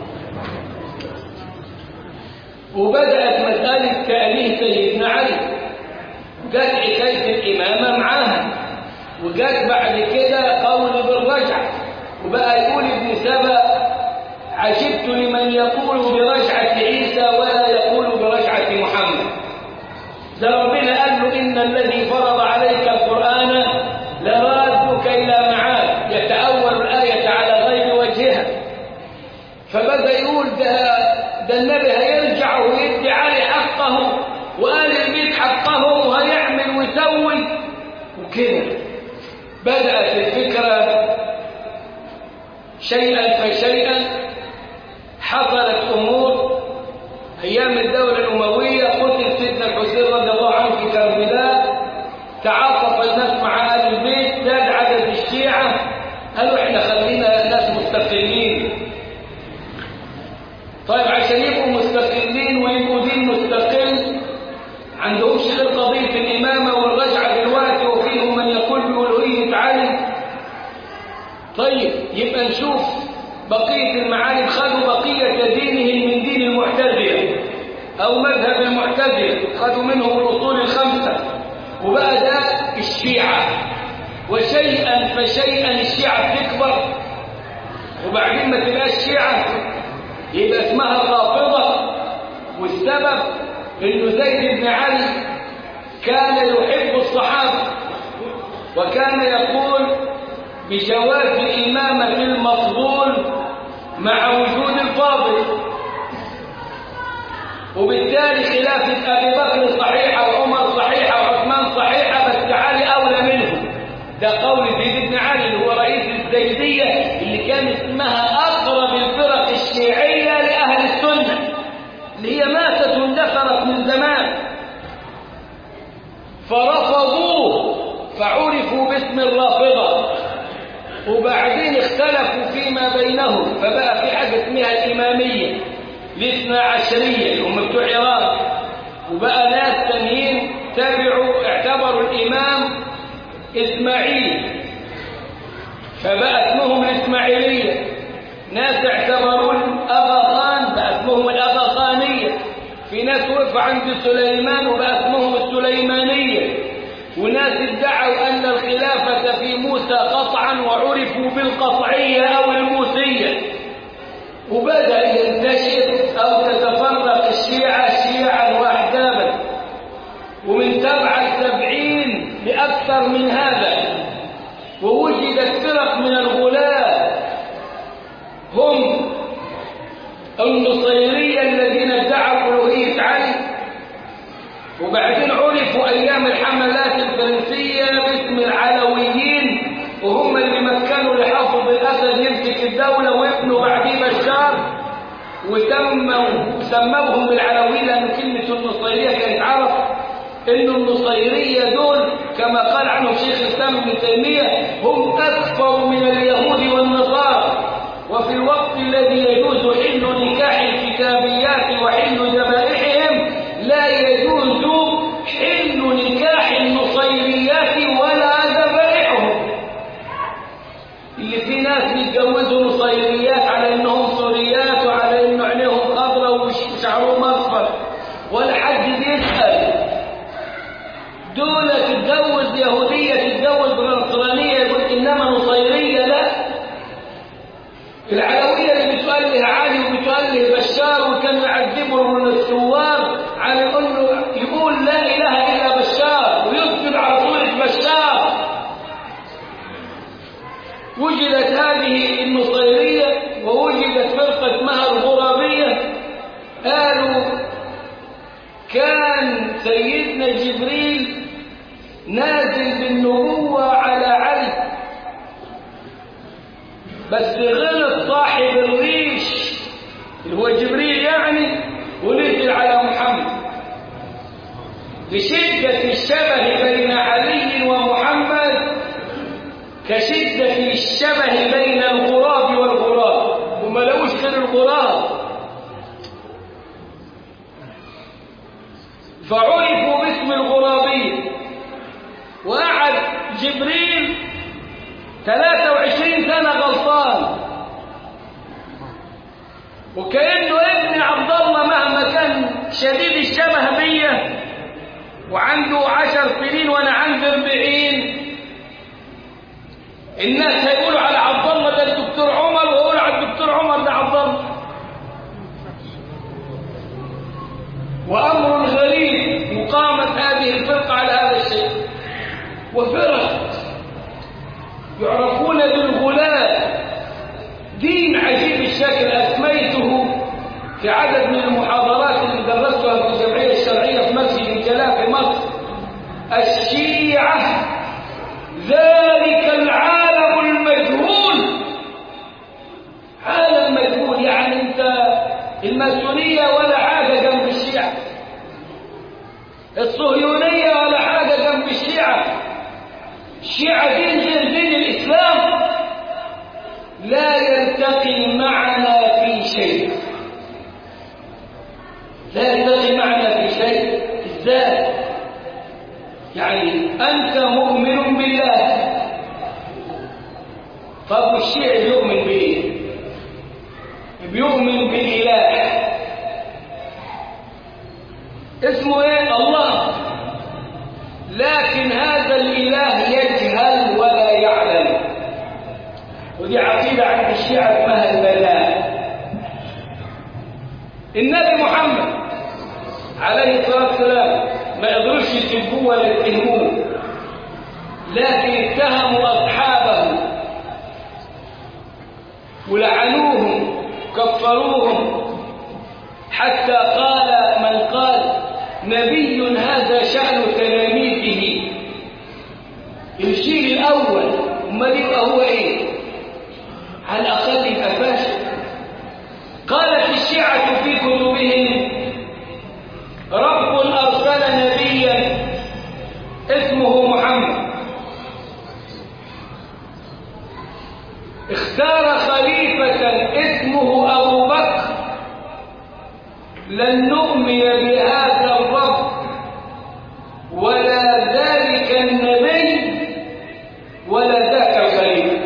وبدأت مسألة تأليه سيدنا علي وجات حكاية الإمامة معاها وجات بعد كده قول بالرجعة وبقى يقول ابن سبأ عجبت لمن يقول برجعة عيسى ولا يقول برجعة محمد ده ربنا قال له إن الذي فرض عليك القرآن لرادك إلى معاد يتأول الآية على غير وجهها فبدأ يقول ده, ده النبي هيرجع ويدي علي حقه وآل البيت حقه وهيعمل ويسوي وكده بدأت الفكرة شيئا فشيئا حصلت أمور أيام الدولة الأموية قتل سيدنا الحسين رضي الله عنه في كربلاء تعاطف الناس مع أهل البيت زاد عدد الشيعة قالوا احنا خلينا ناس مستقلين طيب عشان يبقوا مستقلين ويبقوا دين مستقل عندهمش غير قضية الإمامة والرجعة دلوقتي وفيهم من يقول بألوهية علي طيب يبقى نشوف بقية المعالم خدوا بقية دينهم من دين المعتزلة أو مذهب المعتزلة خدوا منهم الأصول الخمسة وبقى ده الشيعة وشيئا فشيئا الشيعة بتكبر وبعدين ما تبقاش شيعة يبقى اسمها الرافضة والسبب انه زيد بن علي كان يحب الصحابة وكان يقول بجواز إمامة المفضول مع وجود الفاضل وبالتالي خلافة أبي بكر صحيحة وعمر صحيحة وعثمان صحيحة بس علي أولى منهم ده قول زيد بن علي اللي هو رئيس الزيدية اللي كان اسمها أقرب الفرق الشيعية لأهل السنة اللي هي ماتت واندثرت من زمان فرفضوه فعرفوا باسم الرافضة وبعدين اختلفوا فيما بينهم فبقى في حاجة اسمها الإمامية الاثنى عشرية اللي هم بتوع إيران وبقى ناس تانيين تبعوا اعتبروا الإمام إسماعيل فبقى اسمهم الإسماعيلية ناس اعتبروا الأغاخان بقى اسمهم الأغاخانية في ناس وقفوا عند سليمان وبقى اسمهم السليمانية وناس ادعوا أن الخلافة في موسى قطعا وعرفوا بالقطعية أو الموسية وبدأ ينتشر أو تتفرق الشيعة شيعا وأحزابا ومن سبعة سبعين لأكثر من هذا ووجدت فرق من الغلاة هم النصيرية الذين ادعوا ألوهية علي وبعدين عرفوا أيام الحملات الفرنسية باسم العلويين وهم اللي مكنوا لحافظ الأسد يمسك الدولة وابنه بعديه بشار وسموا سموهم بالعلويين لأن كلمة النصيرية كانت عرف إن النصيرية دول كما قال عنهم شيخ الإسلام ابن تيمية هم أكثر من اليهود والنصارى وفي الوقت الذي يجوز حل نكاح الكتابيات وحل ذبائحهم لا يجوز حل نكاح النصيريات ولا ذبائحهم اللي في ناس بيتجوزوا نصيريات على انهم سوريات وعلى انه عينيهم خضراء وشعرهم اصفر ولا حد بيسال دول تتجوز يهوديه تتجوز بنصرانيه يقول انما نصيريه لا العلويه اللي بتؤله علي وبتؤله بشار وكانوا يعذبوا من الثوار على انه يقول لا اله الا بشار ويسجد على صوره بشار وجدت هذه النصيرية ووجدت فرقة اسمها الغرابية قالوا كان سيدنا جبريل نازل بالنبوة على علي بس غلط صاحب الريش اللي هو جبريل يعني ونزل على محمد لشدة الشبه بين علي ومحمد كشدة الشبه بين الغراب والغراب وما لقوش غير الغراب فعرفوا باسم الغرابي وقعد جبريل 23 سنة غلطان وكأنه ابن عبد الله مهما كان شديد الشبه بيا وعنده عشر سنين وانا عندي 40 الناس هيقولوا على عبد الله ده الدكتور عمر ويقولوا على الدكتور عمر ده عبد الله وامر غريب مقامه هذه الفرقه على هذا الشيء وفرق يعرفون بالغلاة دين عجيب الشكل اسميته في عدد من المحاضرات اللي درستها في الجمعيه الشرعيه في مسجد الجلاء في مصر الشيعه ذلك العالم المجهول عالم مجهول يعني انت الماسونية ولا حاجة جنب الشيعة الصهيونية ولا حاجة جنب الشيعة الشيعة دين غير دين الإسلام لا يلتقي معنا في شيء لا يلتقي معنا في شيء ازاي يعني أنت مؤمن بالله طب والشيعي بيؤمن بايه بيؤمن بالاله اسمه ايه الله لكن هذا الاله يجهل ولا يعلم ودي عقيده عند الشيعه اسمها البلاء النبي محمد عليه الصلاه والسلام ما يقدروش يسبوه ولا يتهموه لكن اتهموا اصحابه ولعنوهم كفروهم حتى قال من قال نبي هذا شأن تلاميذه الجيل الأول امال يبقى هو إيه؟ على الأقل يبقى فاشل قالت الشيعة في كتبهم رب أرسل نبيا اسمه محمد اختار خليفة اسمه أبو بكر لن نؤمن بهذا الرب ولا ذلك النبي ولا ذاك الخليفة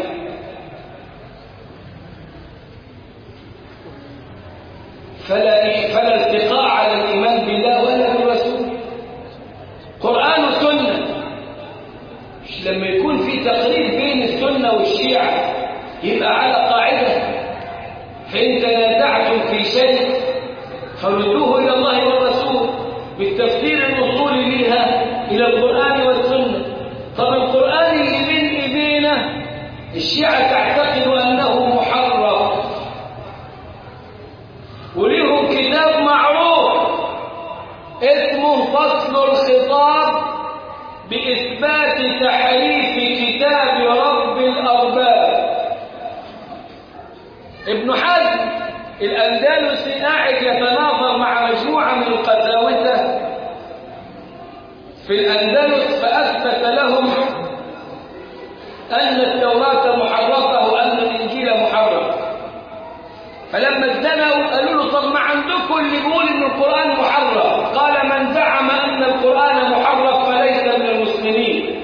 فلا فلا التقاء على الإيمان بالله ولا بالرسول قرآن وسنة مش لما يكون في تقريب بين السنة والشيعة يبقى على قاعدة فإن تنازعتم في شيء فردوه إلى الله والرسول بالتفسير الأصولي لها إلى القرآن والسنة طب القرآن اللي بين إيدينا الشيعة تعتقد أنه محرف وليهم كتاب معروف اسمه فصل الخطاب بإثبات تحريف كتاب رب الأرباب ابن حزم الأندلسي قاعد يتناظر مع مجموعة من القساوسة في الأندلس فأثبت لهم أن التوراة محرفة وأن الإنجيل محرف فلما ازدنوا قالوا له طب ما عندكم اللي بيقول ان القرآن محرف قال من زعم أن القرآن محرف فليس من المسلمين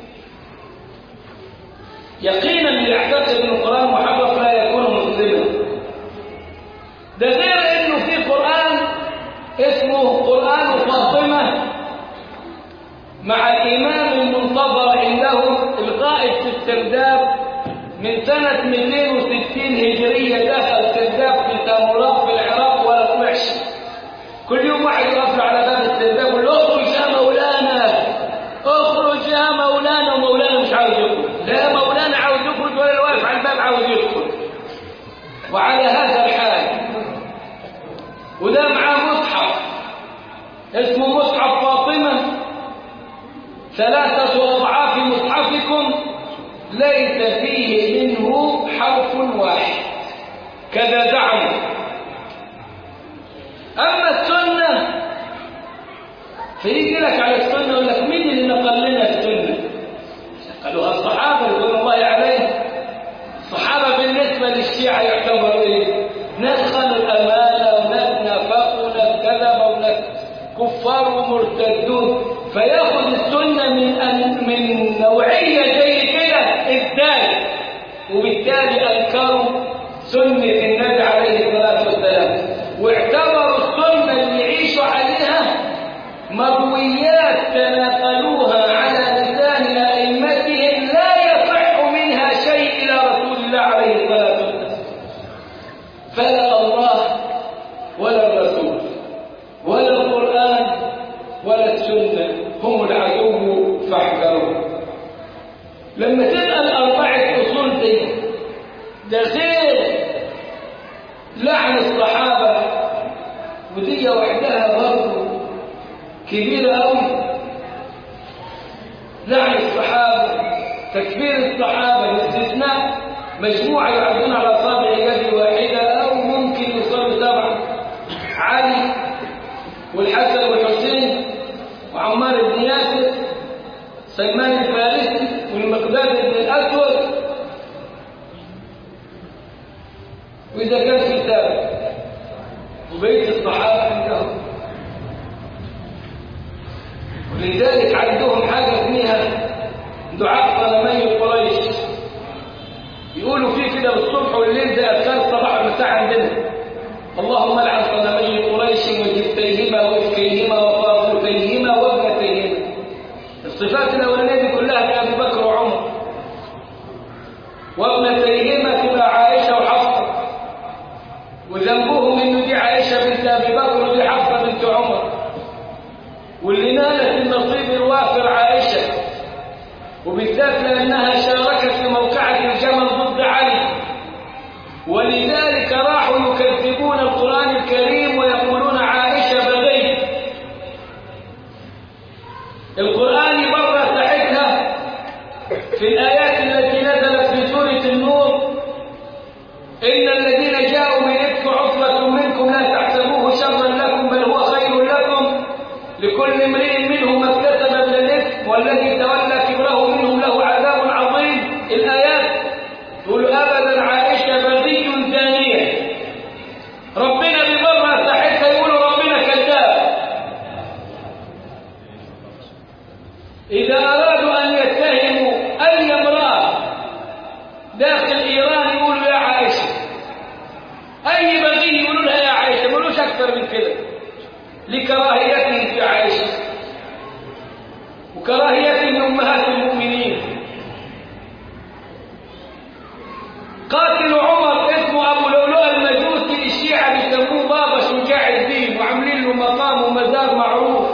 يقينا اللي يعتقد ان القرآن محرف لا يكون مسلما ده غير انه في قرآن اسمه قرآن فاطمة مع الإمام المنتظر عندهم القائد في السرداب من سنة 260 هجرية دخل سرداب في تامورات في العراق ولا طلعش كل يوم واحد يقف له على باب السرداب يقول له اخرج يا مولانا اخرج يا مولانا ومولانا مش عاوز يخرج لا مولانا عاوز يخرج ولا الواقف على الباب عاوز يدخل وعلى هذا الحال وده معاه مصحف اسمه مصحف فاطمة ثلاثة أضعاف مصحفكم ليس فيه منه حرف واحد كذا زعموا أما السنة فيجي لك على السنة يقول لك مين اللي نقل لنا السنة قالوا الصحابة رضوان الله عليهم الصحابة بالنسبة للشيعة يعتبروا إيه؟ ناس خانوا الأمانة وناس نافقوا وناس كذبوا وناس كفار ومرتدون فياخذ السنة من أن من نوعية زي كده ازاي وبالتالي أنكروا سنة النبي عليه الصلاة والسلام واعتبروا السنة اللي يعيشوا عليها مرويات تناقلوها على لسان أئمتهم لا يصح منها شيء إلى رسول الله عليه الصلاة والسلام فلا الله ولا الرسول ولا القرآن ولا السنة هم العدو فاحذروه لما تبقى الأربعة أصول دي ده غير لعن الصحابة ودي وحدها برضه كبيرة أوي لعن الصحابة تكفير الصحابة باستثناء مجموعة يعدون على أصابع يد واحدة أو ممكن يصلوا سبعة علي والحسن والحسين وعمار بن ياسر سلمان الفارسي والمقداد بن الأسود وإذا كان في ثابت وبيت الصحابة عندهم ولذلك عندهم حاجة اسمها دعاء ظلمي قريش يقول وابنتيهما تبقى عائشة وحفصة وذنبهم إنه دي عائشة بنت أبي بكر ودي حفصة بنت عمر واللي نالت النصيب الوافر عائشة وبالذات لأنها شاركت في موقعة الجمل ضد علي ولذلك راحوا يكذبون القرآن الكريم ويقولون عائشة بغي القرآن برة ساعتها في الآيات التي نزلت في سورة النور إن الذين جاءوا من إفك عصبة منكم لا تحسبوه شرا لكم بل هو خير لكم لكل امرئ منهم ما اكتسب من الإثم والذي تولى كبره منهم له عذاب عظيم الآيات تقول أبدا عائشة بغي ثانية ربنا ببرة ساعتها يقولوا ربنا كذاب إذا أرادوا أن يتهموا أي امرأة داخل إيران يقولوا يا عائشة أي بغي يقولوا لها يا عائشة ما يقولوش أكثر من كده لكراهيتهم في عائشة وكراهيتهم لأمهات المؤمنين قاتل عمر اسمه أبو لؤلؤ المجوسي الشيعة بيسموه بابا شجاع الدين وعاملين له مقام ومزار معروف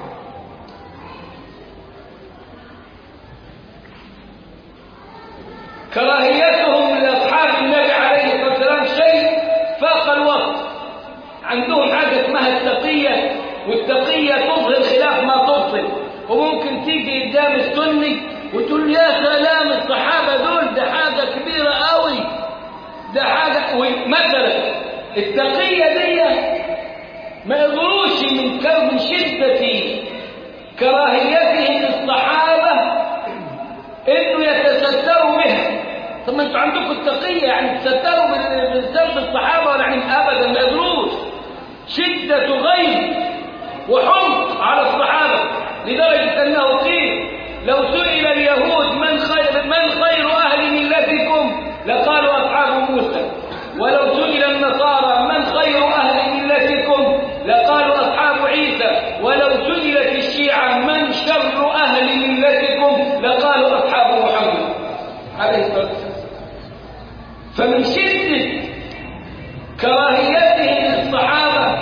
كراهيتهم لأصحاب النبي عليه الصلاة والسلام شيء فاق الوصف عندهم حاجة اسمها التقية والتقية تظهر خلاف ما تبطل وممكن تيجي قدام السني وتقول يا سلام الصحابة دول ده حاجة كبيرة قوي ده حاجة مثلا التقية دي ما يقدروش من كون شدة كراهيتهم للصحابة انه يتستروا بها طب ما انتوا عندكم التقية يعني تستروا بسبب الصحابة ولا يعني ابدا ما يقدروش شدة غيظ وحمق على الصحابة لدرجة انه قيل لو سئل اليهود من خير من خير اهل ملتكم لقالوا اصحاب موسى ولو سئل النصارى من خير اهل ملتكم لقالوا اصحاب عيسى ولو سئلت الشيعة من شر اهل ملتكم لقالوا اصحاب محمد عليه الصلاه والسلام فمن شده كراهيتهم للصحابه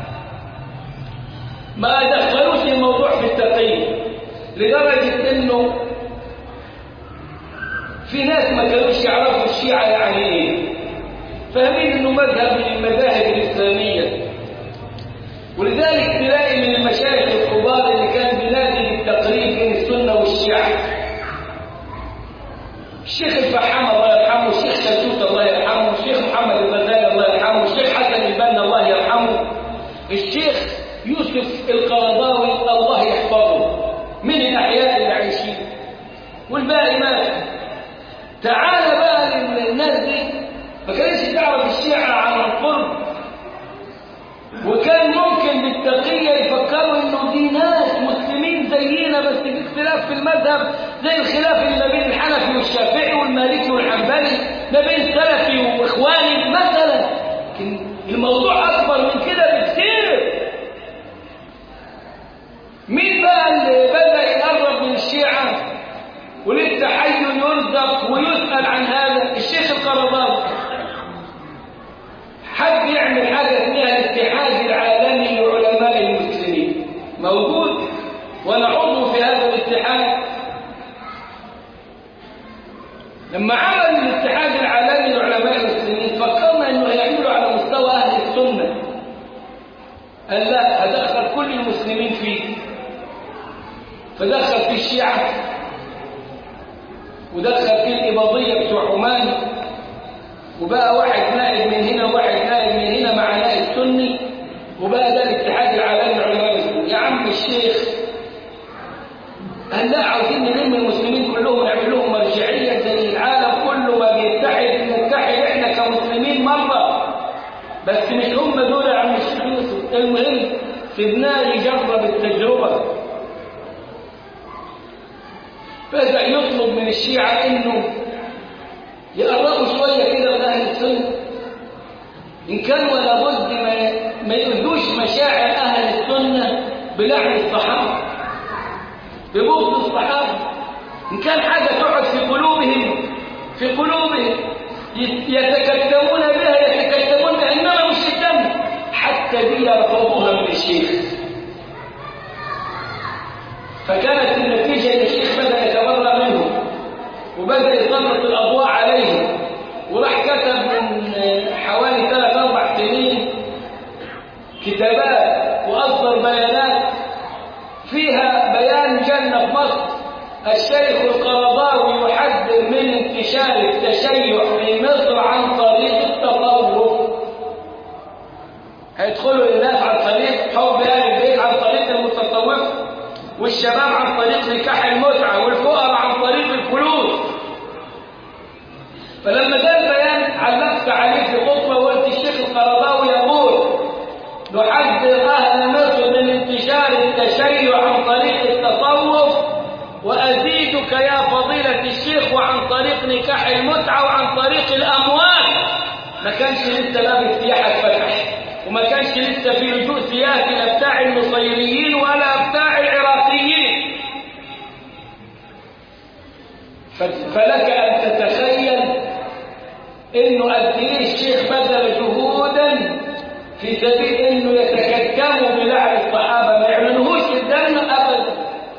ما دخلوش الموضوع في التقييم لدرجة انه في ناس ما كانوش يعرفوا الشيعة يعني ايه فاهمين انه مذهب من المذاهب الاسلامية ولذلك تلاقي من المشايخ الكبار اللي كان بينادي بالتقريب بين السنة والشيعة الشيخ الفحام الله يرحمه الشيخ شلتوت الله يرحمه الشيخ محمد الغزالي الله يرحمه الشيخ حسن البنا الله يرحمه الشيخ يوسف القرضاوي الله يحفظه من الأحياء اللي عايشين والباقي مات تعال بقى للناس دي ما كانش تعرف الشيعة عن القرب وكان ممكن بالتقية يفكروا انه دي ناس مسلمين زينا بس في اختلاف في المذهب زي الخلاف اللي ما بين الحنفي والشافعي والمالكي والحنبلي ما بين سلفي واخواني مثلا لكن الموضوع اكبر من كده بكثير مين بقى اللي بدأ يقرب من الشيعة ولسه حي يرزق ويسأل عن هذا الشيخ القرضاوي حد يعمل حاجة اسمها الاتحاد العالمي لعلماء المسلمين موجود وانا عضو في هذا الاتحاد لما عمل الاتحاد العالمي لعلماء المسلمين فكرنا انه هيعملوا على مستوى اهل السنه قال لا هدخل كل المسلمين فيه فدخل فيه الشيعة ودخل فيه الإباضية بتوع عمان وبقى واحد نائب من هنا وواحد نائب من هنا مع نائب سني وبقى ده الاتحاد العالمي للعلماء المسلمين يا عم الشيخ قال لا عاوزين نلم المسلمين كلهم ونعمل لهم مرجعية زي العالم كله ما بيتحد نتحد احنا كمسلمين مرة بس مش هم دول يا عم الشيخ يوسف المهم سيبناه يجرب التجربة بدأ يطلب من الشيعة انه يقربوا شوية كده من اهل السنة ان كان ولا بد ما, ما يؤذوش مشاعر اهل السنة بلعن الصحابة ببغض الصحابة ان كان حاجة تقعد في قلوبهم في في قلوبهم يتكتمون بها يتكتمون بها إنما مش الدم حتى دي رفضوها من الشيخ فكانت النتيجة أن الشيخ بدأ يتبرأ منهم وبدأ يسلط الأضواء عليهم وراح كتب من حوالي ثلاث أربع سنين كتابات وأصدر بيانات فيها بيان جنة في مصر الشيخ القرضاوي يحذر من انتشار التشيع في مصر عن طريق التطرف هيدخلوا الناس عن طريق حب اهل البيت عن طريق المتصوف والشباب عن طريق نكاح المتعه والفقراء عن طريق الفلوس فلما جاء البيان علقت عليه في خطبه وقلت الشيخ القرضاوي يقول نحذر اهل مصر من انتشار التشيع عن طريق التصوف وأزيدك يا فضيلة الشيخ وعن طريق نكاح المتعة وعن طريق الأموال ما كانش لسه باب السياحة اتفتح وما كانش لسه في لجوء سياسي لا بتاع النصيريين ولا بتاع العراقيين فلك أن تتخيل إنه قد إيه الشيخ بذل جهودا في سبيل إنه يتكتموا بلعن الصحابة ما يعلنوهوش الدم أبدا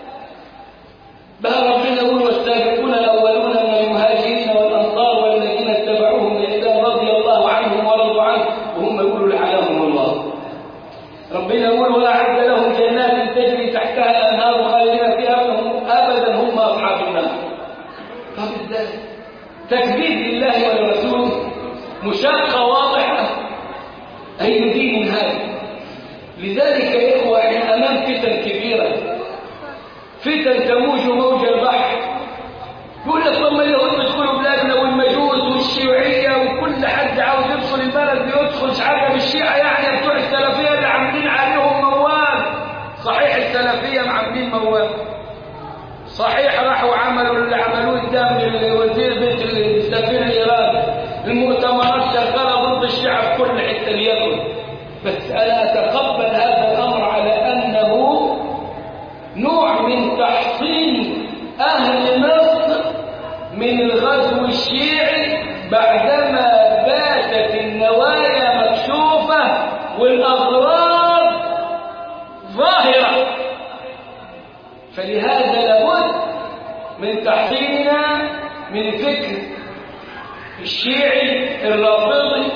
بقى ربنا يقول والسابقون الاولون من المهاجرين والانصار والذين اتبعوهم باحسان رضي الله عنهم ورضوا عنه وهم يقولوا لعنهم الله ربنا يقول واعد لهم جنات تجري تحتها الانهار خالدين فيها ابدا هم اصحاب النار طب ازاي تكذيب لله ولرسوله مشاقه واضحه اي دين هذا لذلك يا اخوه احنا امام فتن كبيره فتن تموج موج البحر يقول لك طب ما اليهود بيدخلوا بلادنا والمجوس والشيوعيه وكل حد عاوز يدخل البلد بيدخل عجب الشيعه يعني بتوع السلفيه اللي عاملين عليهم موال صحيح السلفيه عاملين موال صحيح راحوا عملوا اللي عملوه قدام الوزير بيت السفير الايراني المؤتمرات شغاله ضد الشيعه في كل حته ليكن بس انا اتقبل هذا الامر على انه نوع من تحصين أهل مصر من الغزو الشيعي بعدما باتت النوايا مكشوفة والأضرار ظاهرة فلهذا لابد من تحصيننا من فكر الشيعي الرافضي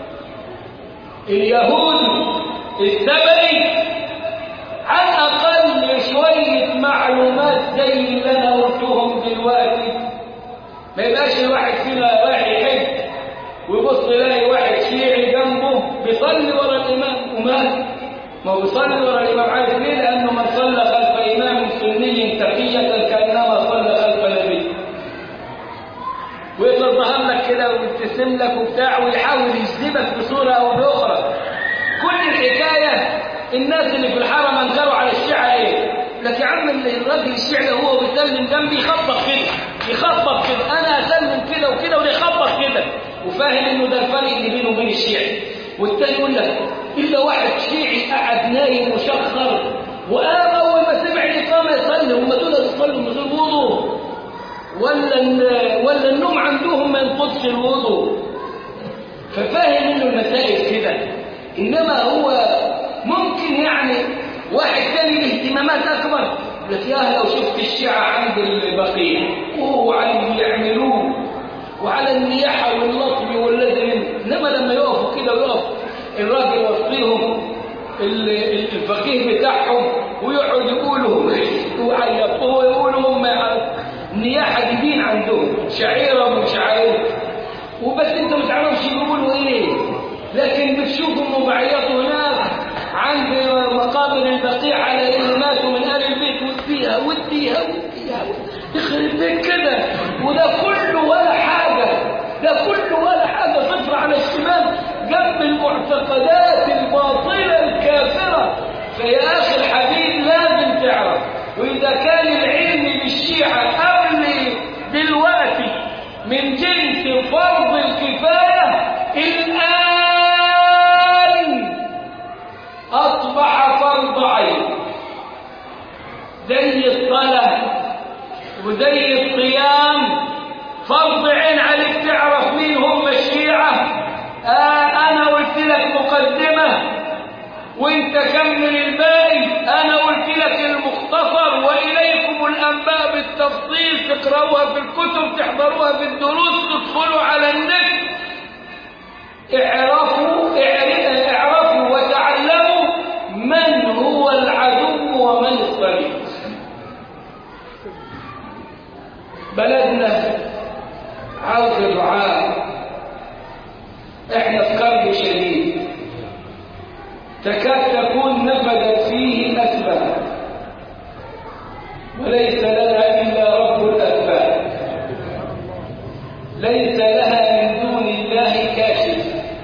اليهودي السبعي على الأقل شوية معلومات زي اللي أنا قلتهم دلوقتي ما يبقاش الواحد فينا رايح يحج ويبص يلاقي واحد شيعي جنبه بيصلي ورا الإمام ومال ما هو بيصلي ورا الإمام عارف ليه؟ لأنه من صلى خلف إمام سني تقية كأنما صلى خلف نبي ويتظهر لك كده ويبتسم لك وبتاع ويحاول يجذبك بصورة أو بأخرى كل الحكاية الناس اللي في الحرم انكروا على الشيعة ايه لك يا عم الراجل الشيعي هو بيسلم جنبي يخبط كده يخبط كده انا اسلم كده وكده وده يخبط كده وفاهم انه ده الفرق اللي بينه وبين الشيعي والتاني يقول لك الا واحد شيعي قاعد نايم وشخر وقام اول ما سمع الاقامه يصلي هم دول يصلوا من غير وضوء ولا ولا النوم عندهم ما ينقضش الوضوء ففاهم انه المسائل كده انما هو ممكن يعني واحد تاني له اهتمامات اكبر لك يا لو شفت الشيعة عند البقيع وعلى اللي يعملوه وعلى النياحة واللطم والذي انما لما يقفوا كده ويقف الراجل يوصيهم الفقيه بتاعهم ويقعد يقولوا ويعيطوا ويقولوا هم النياحة دي دين عندهم شعيرة من شعائر وبس انت ما تعرفش يقولوا ايه لكن بتشوفهم وبعيطوا هناك عند مقابر البقيع على اللي ماتوا من اهل البيت وديها وديها وديها يخرب بيت كده وده كله ولا حاجه ده كله ولا حاجه صفر على الشمال جنب المعتقدات الباطله الكافره فيا اخي الحبيب لازم تعرف واذا كان العلم بالشيعه قبل دلوقتي من جنس فرض الكفايه الان أصبح فرض عين زي الصلاة وزي الصيام فرض عين عليك آه أنا قلت لك مقدمة وانت كمل الباقي أنا قلت لك المختصر وإليكم الأنباء بالتفصيل تقرأوها في الكتب تحضروها في الدروس تدخلوا على النت اعرفوا اعر- اعرفوا وتعلموا من هو العدو ومن الصديق بلدنا عاوز دعاء احنا في كرب شديد تكاد تكون نفذت فيه الاسباب وليس لنا الا رب الاسباب ليس لها من دون الله كاشف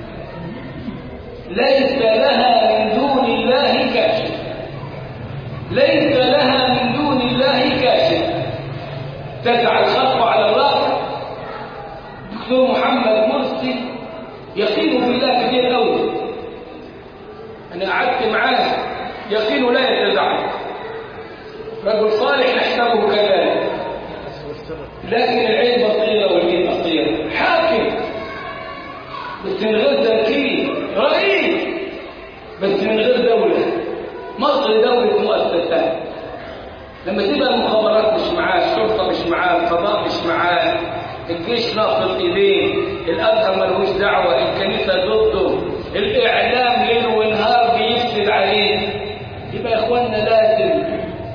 ليس لها من دون الله كاشف ليس لها من دون الله كاشف تدعى الخطوة على الراس دكتور محمد مرسي يقين بالله كثير قوي انا قعدت معاه يقين لا يتزعزع رجل صالح نحسبه كذلك لكن العين بصيرة واليد بصيرة حاكم بس من غير تركيز رئيس بس من غير دولة مصر دولة مؤسسات لما تبقى المخابرات مش معاه الشرطة مش معاه القضاء مش معاه الجيش ناقص ايديه الازهر ملهوش دعوة الكنيسة ضده الاعلام ليل ونهار بيفسد عليه يبقى يا اخوانا لازم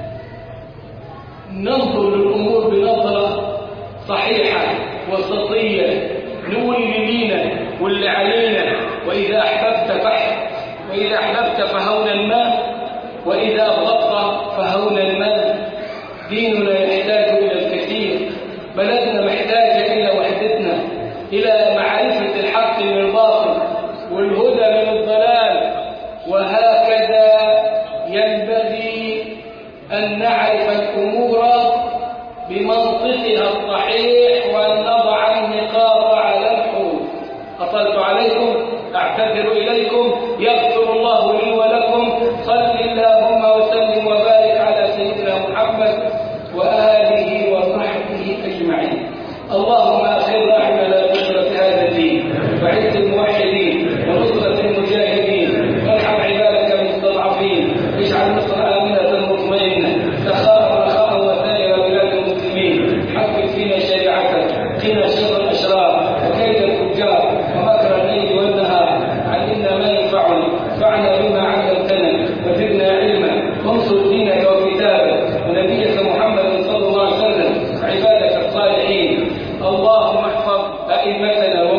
ننظر للامور بنظرة صحيحة وسطية نقول اللي لينا واللي علينا واذا احببت فحت واذا احببت فهونا ما واذا ابغضت فهونا ما ديننا يحتاج الى الكثير بلدنا محتاجة إلى وحدتنا إلى معرفة الحق من الباطل والهدى من الضلال وهكذا ينبغي أن نعرف الأمور بمنطقها الصحيح وأن نضع النقاط على الحروف أطلت عليكم أعتذر إليكم يغفر الله لي ولكم صل اللهم وسلم وبارك على سيدنا محمد وآله وصحبه أجمعين اللهم أخرنا على نصرة هذا الدين وعز الموحدين ونصرة المجاهدين وارحم عبادك المستضعفين اجعل مصر آمنة مطمئنة سخاء رخاء وسائر بلاد المسلمين حقق فينا شريعتك قنا شر الأشرار وكيد الفجار ومكر الليل والنهار علمنا ما ينفعنا فعنا بما علمتنا وزدنا علما وانصر دينك وكتابك ونبيك محمد صلى الله عليه وسلم عبادك الصالحين اللهم احفظ ائمتنا